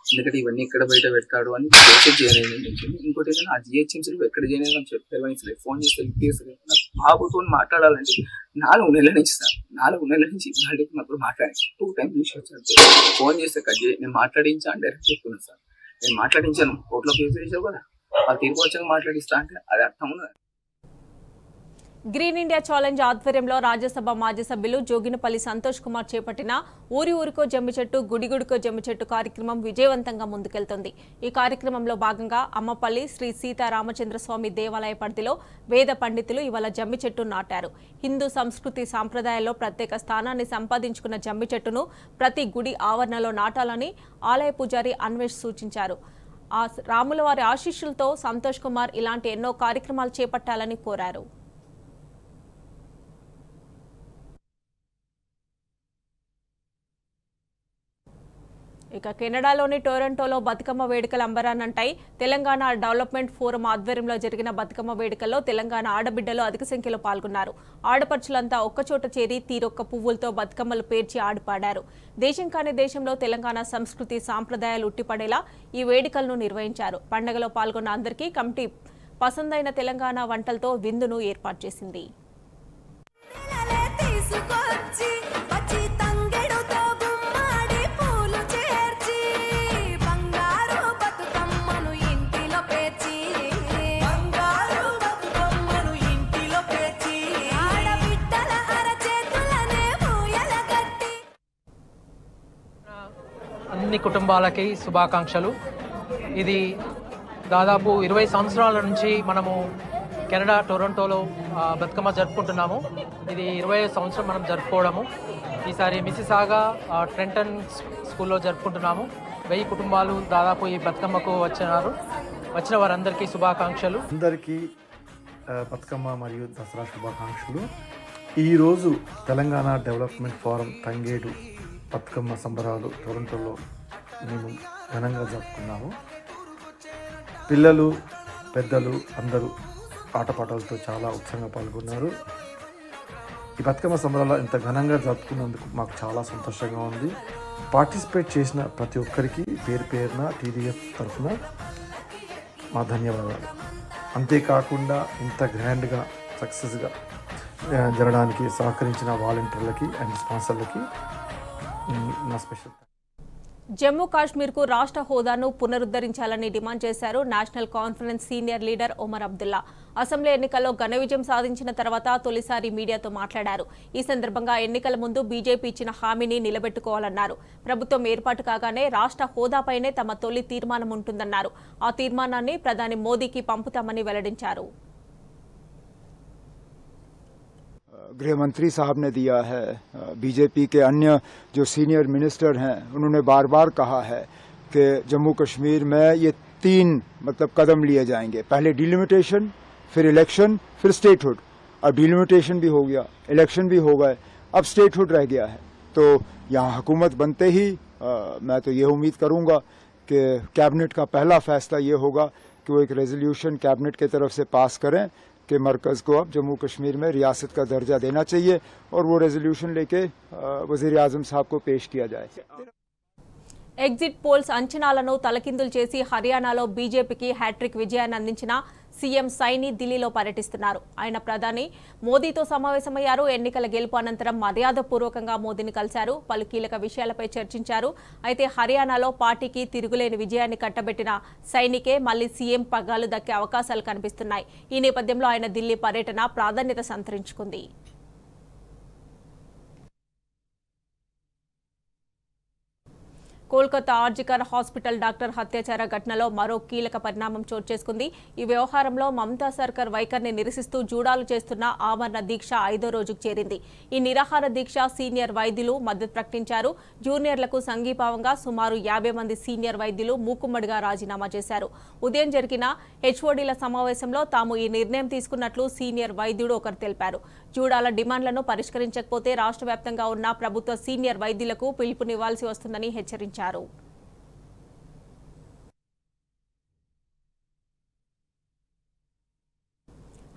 ఎందుకంటే ఇవన్నీ ఎక్కడ బయట పెడతాడు అని ప్రోసెస్ చేయలేదు తెలిసింది ఇంకోటి ఏదైనా ఆ జిహెచ్ఎంసీలో ఎక్కడ చేయలేదు అని చెప్పి నిర్వహించలేదు ఫోన్ చేస్తే లిఫ్ట్ చేస్తలేదు నాకు బాబుతో మాట్లాడాలంటే నాలుగు నెలల నుంచి సార్ నాలుగు నెలల నుంచి మాట్లాడుతున్నప్పుడు మాట్లాడాను టూ టైమ్స్ చూసి వచ్చాను ఫోన్ చేస్తే కట్ చేయి నేను మాట్లాడించా అని డైరెక్ట్ చెప్తున్నాను సార్ నేను మాట్లాడించాను కోర్టులో కేసు వేసావు కదా ఆ తీర్పు వచ్చాక మాట్లాడిస్తా అంటే అది అర్థం ఉన్నది గ్రీన్ ఇండియా ఛాలెంజ్ ఆధ్వర్యంలో రాజ్యసభ మాజీ సభ్యులు జోగినపల్లి సంతోష్ కుమార్ చేపట్టిన ఊరి ఊరికో జమ్మి చెట్టు గుడి గుడికో జమ్మి చెట్టు కార్యక్రమం విజయవంతంగా ముందుకెళ్తోంది ఈ కార్యక్రమంలో భాగంగా అమ్మపల్లి శ్రీ సీతారామచంద్ర స్వామి దేవాలయ పరిధిలో వేద పండితులు ఇవాళ జమ్మి చెట్టు నాటారు హిందూ సంస్కృతి సాంప్రదాయాల్లో ప్రత్యేక స్థానాన్ని సంపాదించుకున్న జమ్మి చెట్టును ప్రతి గుడి ఆవరణలో నాటాలని ఆలయ పూజారి అన్వేష్ సూచించారు ఆ రాముల వారి ఆశీస్సులతో సంతోష్ కుమార్ ఇలాంటి ఎన్నో కార్యక్రమాలు చేపట్టాలని కోరారు ఇక కెనడాలోని టొరంటోలో బతుకమ్మ వేడుకలు అంబరానంటాయి తెలంగాణ డెవలప్మెంట్ ఫోరం ఆధ్వర్యంలో జరిగిన బతుకమ్మ వేడుకల్లో తెలంగాణ ఆడబిడ్డలు అధిక సంఖ్యలో పాల్గొన్నారు ఆడపడుచులంతా ఒక్కచోట చేరి తీరొక్క పువ్వులతో బతుకమ్మలు పేర్చి ఆడిపాడారు దేశం కాని దేశంలో తెలంగాణ సంస్కృతి సాంప్రదాయాలు ఉట్టిపడేలా ఈ వేడుకలను నిర్వహించారు పండగలో పాల్గొన్న అందరికీ కమిటీ పసందైన తెలంగాణ వంటలతో విందును ఏర్పాటు చేసింది తీసుకొచ్చి పచ్చి తంగెడుతో గుమ్మాడి పూలు చేర్చి బంగారు బతుకమ్మను ఇంటిలో పేర్చి బంగారు బతుకమ్మను ఇంటిలో పేర్చి ఆడబిడ్డల అరచేతులనే పూయల గట్టి అన్ని కుటుంబాలకి శుభాకాంక్షలు ఇది దాదాపు ఇరవై సంవత్సరాల నుంచి మనము కెనడా టొరంటోలో ఆ, బతుకమ్మ జరుపుకుంటున్నాము ఇది ఇరవై సంవత్సరం మనం జరుపుకోవడము ఈసారి మిసిసాగా ఆ, ట్రెంటన్ స్కూల్లో జరుపుకుంటున్నాము వెయ్యి కుటుంబాలు దాదాపు ఈ బతుకమ్మకు వచ్చినారు వచ్చిన వారందరికీ శుభాకాంక్షలు అందరికీ ఆ, బతుకమ్మ మరియు దసరా శుభాకాంక్షలు ఈరోజు తెలంగాణ డెవలప్మెంట్ ఫోరం తంగేడు బతుకమ్మ సంబరాలు టొరంటోలో మేము ఘనంగా జరుపుకున్నాము పిల్లలు పెద్దలు అందరూ ఆటపాటలతో చాలా ఉత్సాహంగా పాల్గొన్నారు ఈ బతుకమ్మ సంబరాలు ఇంత ఘనంగా జరుపుకున్నందుకు మాకు చాలా సంతోషంగా ఉంది పార్టిసిపేట్ చేసిన ప్రతి ఒక్కరికి పేరు పేరున టీడీఎఫ్ తరఫున మా ధన్యవాదాలు అంతేకాకుండా ఇంత గ్రాండ్గా సక్సెస్గా ఆ, జరగడానికి సహకరించిన వాలంటీర్లకి అండ్ స్పాన్సర్లకి ఉమ్, నా స్పెషల్ జమ్మూ కాశ్మీర్కు రాష్ట్ర హోదాను పునరుద్ధరించాలని డిమాండ్ చేశారు National Conference senior leader Omar Abdullah assembly ఎన్నికల్లో ఘన విజయం సాధించిన తర్వాత తొలిసారి మీడియాతో మాట్లాడారు ఈ సందర్భంగా ఎన్నికల ముందు బీజేపీ ఇచ్చిన హామీని నిలబెట్టుకోవాలన్నారు ప్రభుత్వం ఏర్పాటు కాగానే రాష్ట్ర హోదాపైనే తమ తొలి తీర్మానం ఉంటుందన్నారు ఆ తీర్మానాన్ని ప్రధాని మోదీకి పంపుతామని వెల్లడించారు गृह मंत्री साहब ने दिया है बीजेपी के अन्य जो सीनियर मिनिस्टर हैं उन्होंने बार बार कहा है कि जम्मू कश्मीर में ये तीन मतलब कदम लिए जाएंगे पहले डिलिमिटेशन फिर इलेक्शन फिर स्टेटहुड अब डिलिमिटेशन भी हो गया इलेक्शन भी हो गए अब स्टेटहुड रह गया है तो यहाँ हुकूमत बनते ही अ, मैं तो ये उम्मीद करूंगा कि कैबिनेट का पहला फैसला ये होगा कि वो एक रेजोल्यूशन कैबिनेट की तरफ से पास करें कि मरकज़ को अब जम्मू कश्मीर में रियासत का दर्जा देना चाहिए और वो रेजोल्यूशन लेके वजीर आजम साहब को पेश किया जाए ఎగ్జిట్ పోల్స్ అంచనాలను తలకిందులు చేసి హర్యానాలో బీజేపీకి హ్యాట్రిక్ విజయాన్ని అందించిన సీఎం సైని ఢిల్లీలో పర్యటిస్తున్నారు ఆయన ప్రధాని మోదీతో సమావేశమయ్యారు ఎన్నికల గెలుపు అనంతరం మర్యాదపూర్వకంగా మోదీని కలిశారు పలు కీలక విషయాలపై చర్చించారు అయితే హర్యానాలో పార్టీకి తిరుగులేని విజయాన్ని కట్టబెట్టిన సైనికే మళ్లీ సీఎం పగ్గాలు దక్కే అవకాశాలు కనిపిస్తున్నాయి ఈ నేపథ్యంలో ఆయన ఢిల్లీ పర్యటన ప్రాధాన్యత సంతరించుకుంది కోల్కతా ఆర్జికర్ హాస్పిటల్ డాక్టర్ హత్యాచార ఘటనలో మరో కీలక పరిణామం చోటు చేసుకుంది ఈ వ్యవహారంలో మమతా సర్కార్ వైఖరిని నిరసిస్తూ జూడాలు చేస్తున్న ఆమరణ దీక్ష ఐదో రోజుకు చేరింది ఈ నిరాహార దీక్ష సీనియర్ వైద్యులు మద్దతు ప్రకటించారు జూనియర్లకు సంఘీభావంగా సుమారు యాభై మంది సీనియర్ వైద్యులు మూకుమ్మడిగా రాజీనామా చేశారు ఉదయం జరిగిన హెచ్ఓడీల సమావేశంలో తాము ఈ నిర్ణయం తీసుకున్నట్లు సీనియర్ వైద్యుడు ఒకరు తెలిపారు జూడాల డిమాండ్లను పరిష్కరించకపోతే రాష్ట్ర వ్యాప్తంగా ఉన్న ప్రభుత్వ సీనియర్ వైద్యులకు పిలుపునివ్వాల్సి వస్తుందని హెచ్చరించారు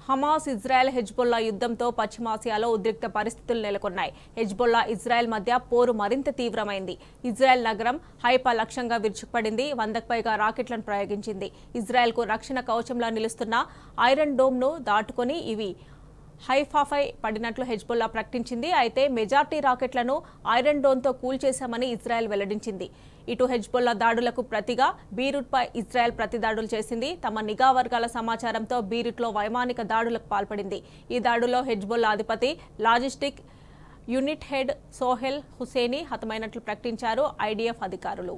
హమాస్ ఇజ్రాయెల్ హెజ్బొల్లా యుద్ధంతో పశ్చిమాసియాలో ఉద్రిక్త పరిస్థితులు నెలకొన్నాయి హెజ్బొల్లా ఇజ్రాయెల్ మధ్య పోరు మరింత తీవ్రమైంది ఇజ్రాయెల్ నగరం హైపా లక్ష్యంగా విరుచుకుపడింది వందకు పైగా రాకెట్లను ప్రయోగించింది ఇజ్రాయెల్కు రక్షణ కవచంలా నిలుస్తున్న ఐరన్ డోమ్ను దాటుకొని ఇవి హైఫాపై పడినట్లు హెజ్బొల్లా ప్రకటించింది అయితే మెజార్టీ రాకెట్లను ఐరన్ డోన్తో కూల్చేశామని ఇజ్రాయెల్ వెల్లడించింది ఇటు హెజ్బొల్లా దాడులకు ప్రతిగా బీరుట్పై ఇజ్రాయెల్ ప్రతిదాడులు చేసింది తమ నిఘా వర్గాల సమాచారంతో బీరుట్లో వైమానిక దాడులకు పాల్పడింది ఈ దాడులో హెజ్బొల్లా అధిపతి logistic unit head Suhail Husseini హతమైనట్లు ప్రకటించారు ఐడిఎఫ్ అధికారులు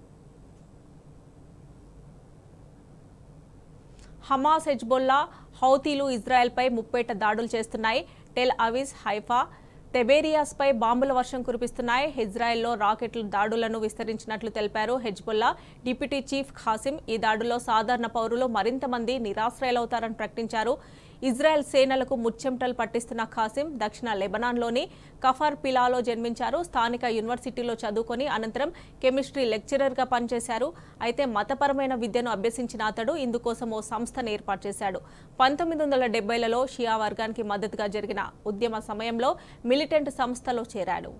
హమాస్ హెజ్బొల్లా హౌతీలు ఇజ్రాయెల్పై ముప్పేట దాడులు చేస్తున్నాయి టెల్ అవీస్ హైఫా తెబేరియాస్పై బాంబుల వర్షం కురిపిస్తున్నాయి ఇజ్రాయెల్లో రాకెట్లు దాడులను విస్తరించినట్లు తెలిపారు హెజ్బొల్లా డిప్యూటీ చీఫ్ ఖాసిం ఈ దాడుల్లో సాధారణ పౌరులు మరింత మంది నిరాశ్రయులవుతారని ప్రకటించారు ఇజ్రాయెల్ సేనలకు ముచ్చెమటలు పట్టిస్తున్న ఖాసిం దక్షిణ లెబనాన్లోని కఫర్ పిలాలో జన్మించారు స్థానిక యూనివర్సిటీలో చదువుకొని అనంతరం కెమిస్ట్రీ లెక్చరర్గా పనిచేశారు అయితే మతపరమైన విద్యను అభ్యసించిన అతడు ఇందుకోసం ఓ సంస్థను ఏర్పాటు చేశాడు పంతొమ్మిది వందల డెబ్బైలలో షియా వర్గానికి మద్దతుగా జరిగిన ఉద్యమ సమయంలో మిలిటెంట్ సంస్థలో చేరాడు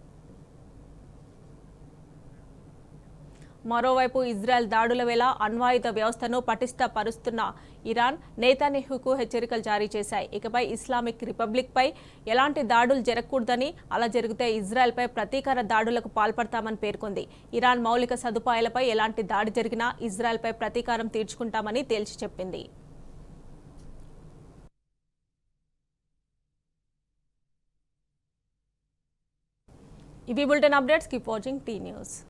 మరోవైపు ఇజ్రాయెల్ దాడుల వేళ అణ్వాయుధ వ్యవస్థను పటిష్టపరుస్తున్న ఇరాన్ నేతాన్యహుకు హెచ్చరికలు జారీ చేశాయి ఇకపై ఇస్లామిక్ రిపబ్లిక్పై ఎలాంటి దాడులు జరగకూడదని అలా జరిగితే ఇజ్రాయెల్పై ప్రతీకార దాడులకు పాల్పడతామని పేర్కొంది ఇరాన్ మౌలిక సదుపాయాలపై ఎలాంటి దాడి జరిగినా ఇజ్రాయెల్పై ప్రతీకారం తీర్చుకుంటామని తేల్చి చెప్పింది ఇవి bulletin updates keep watching T news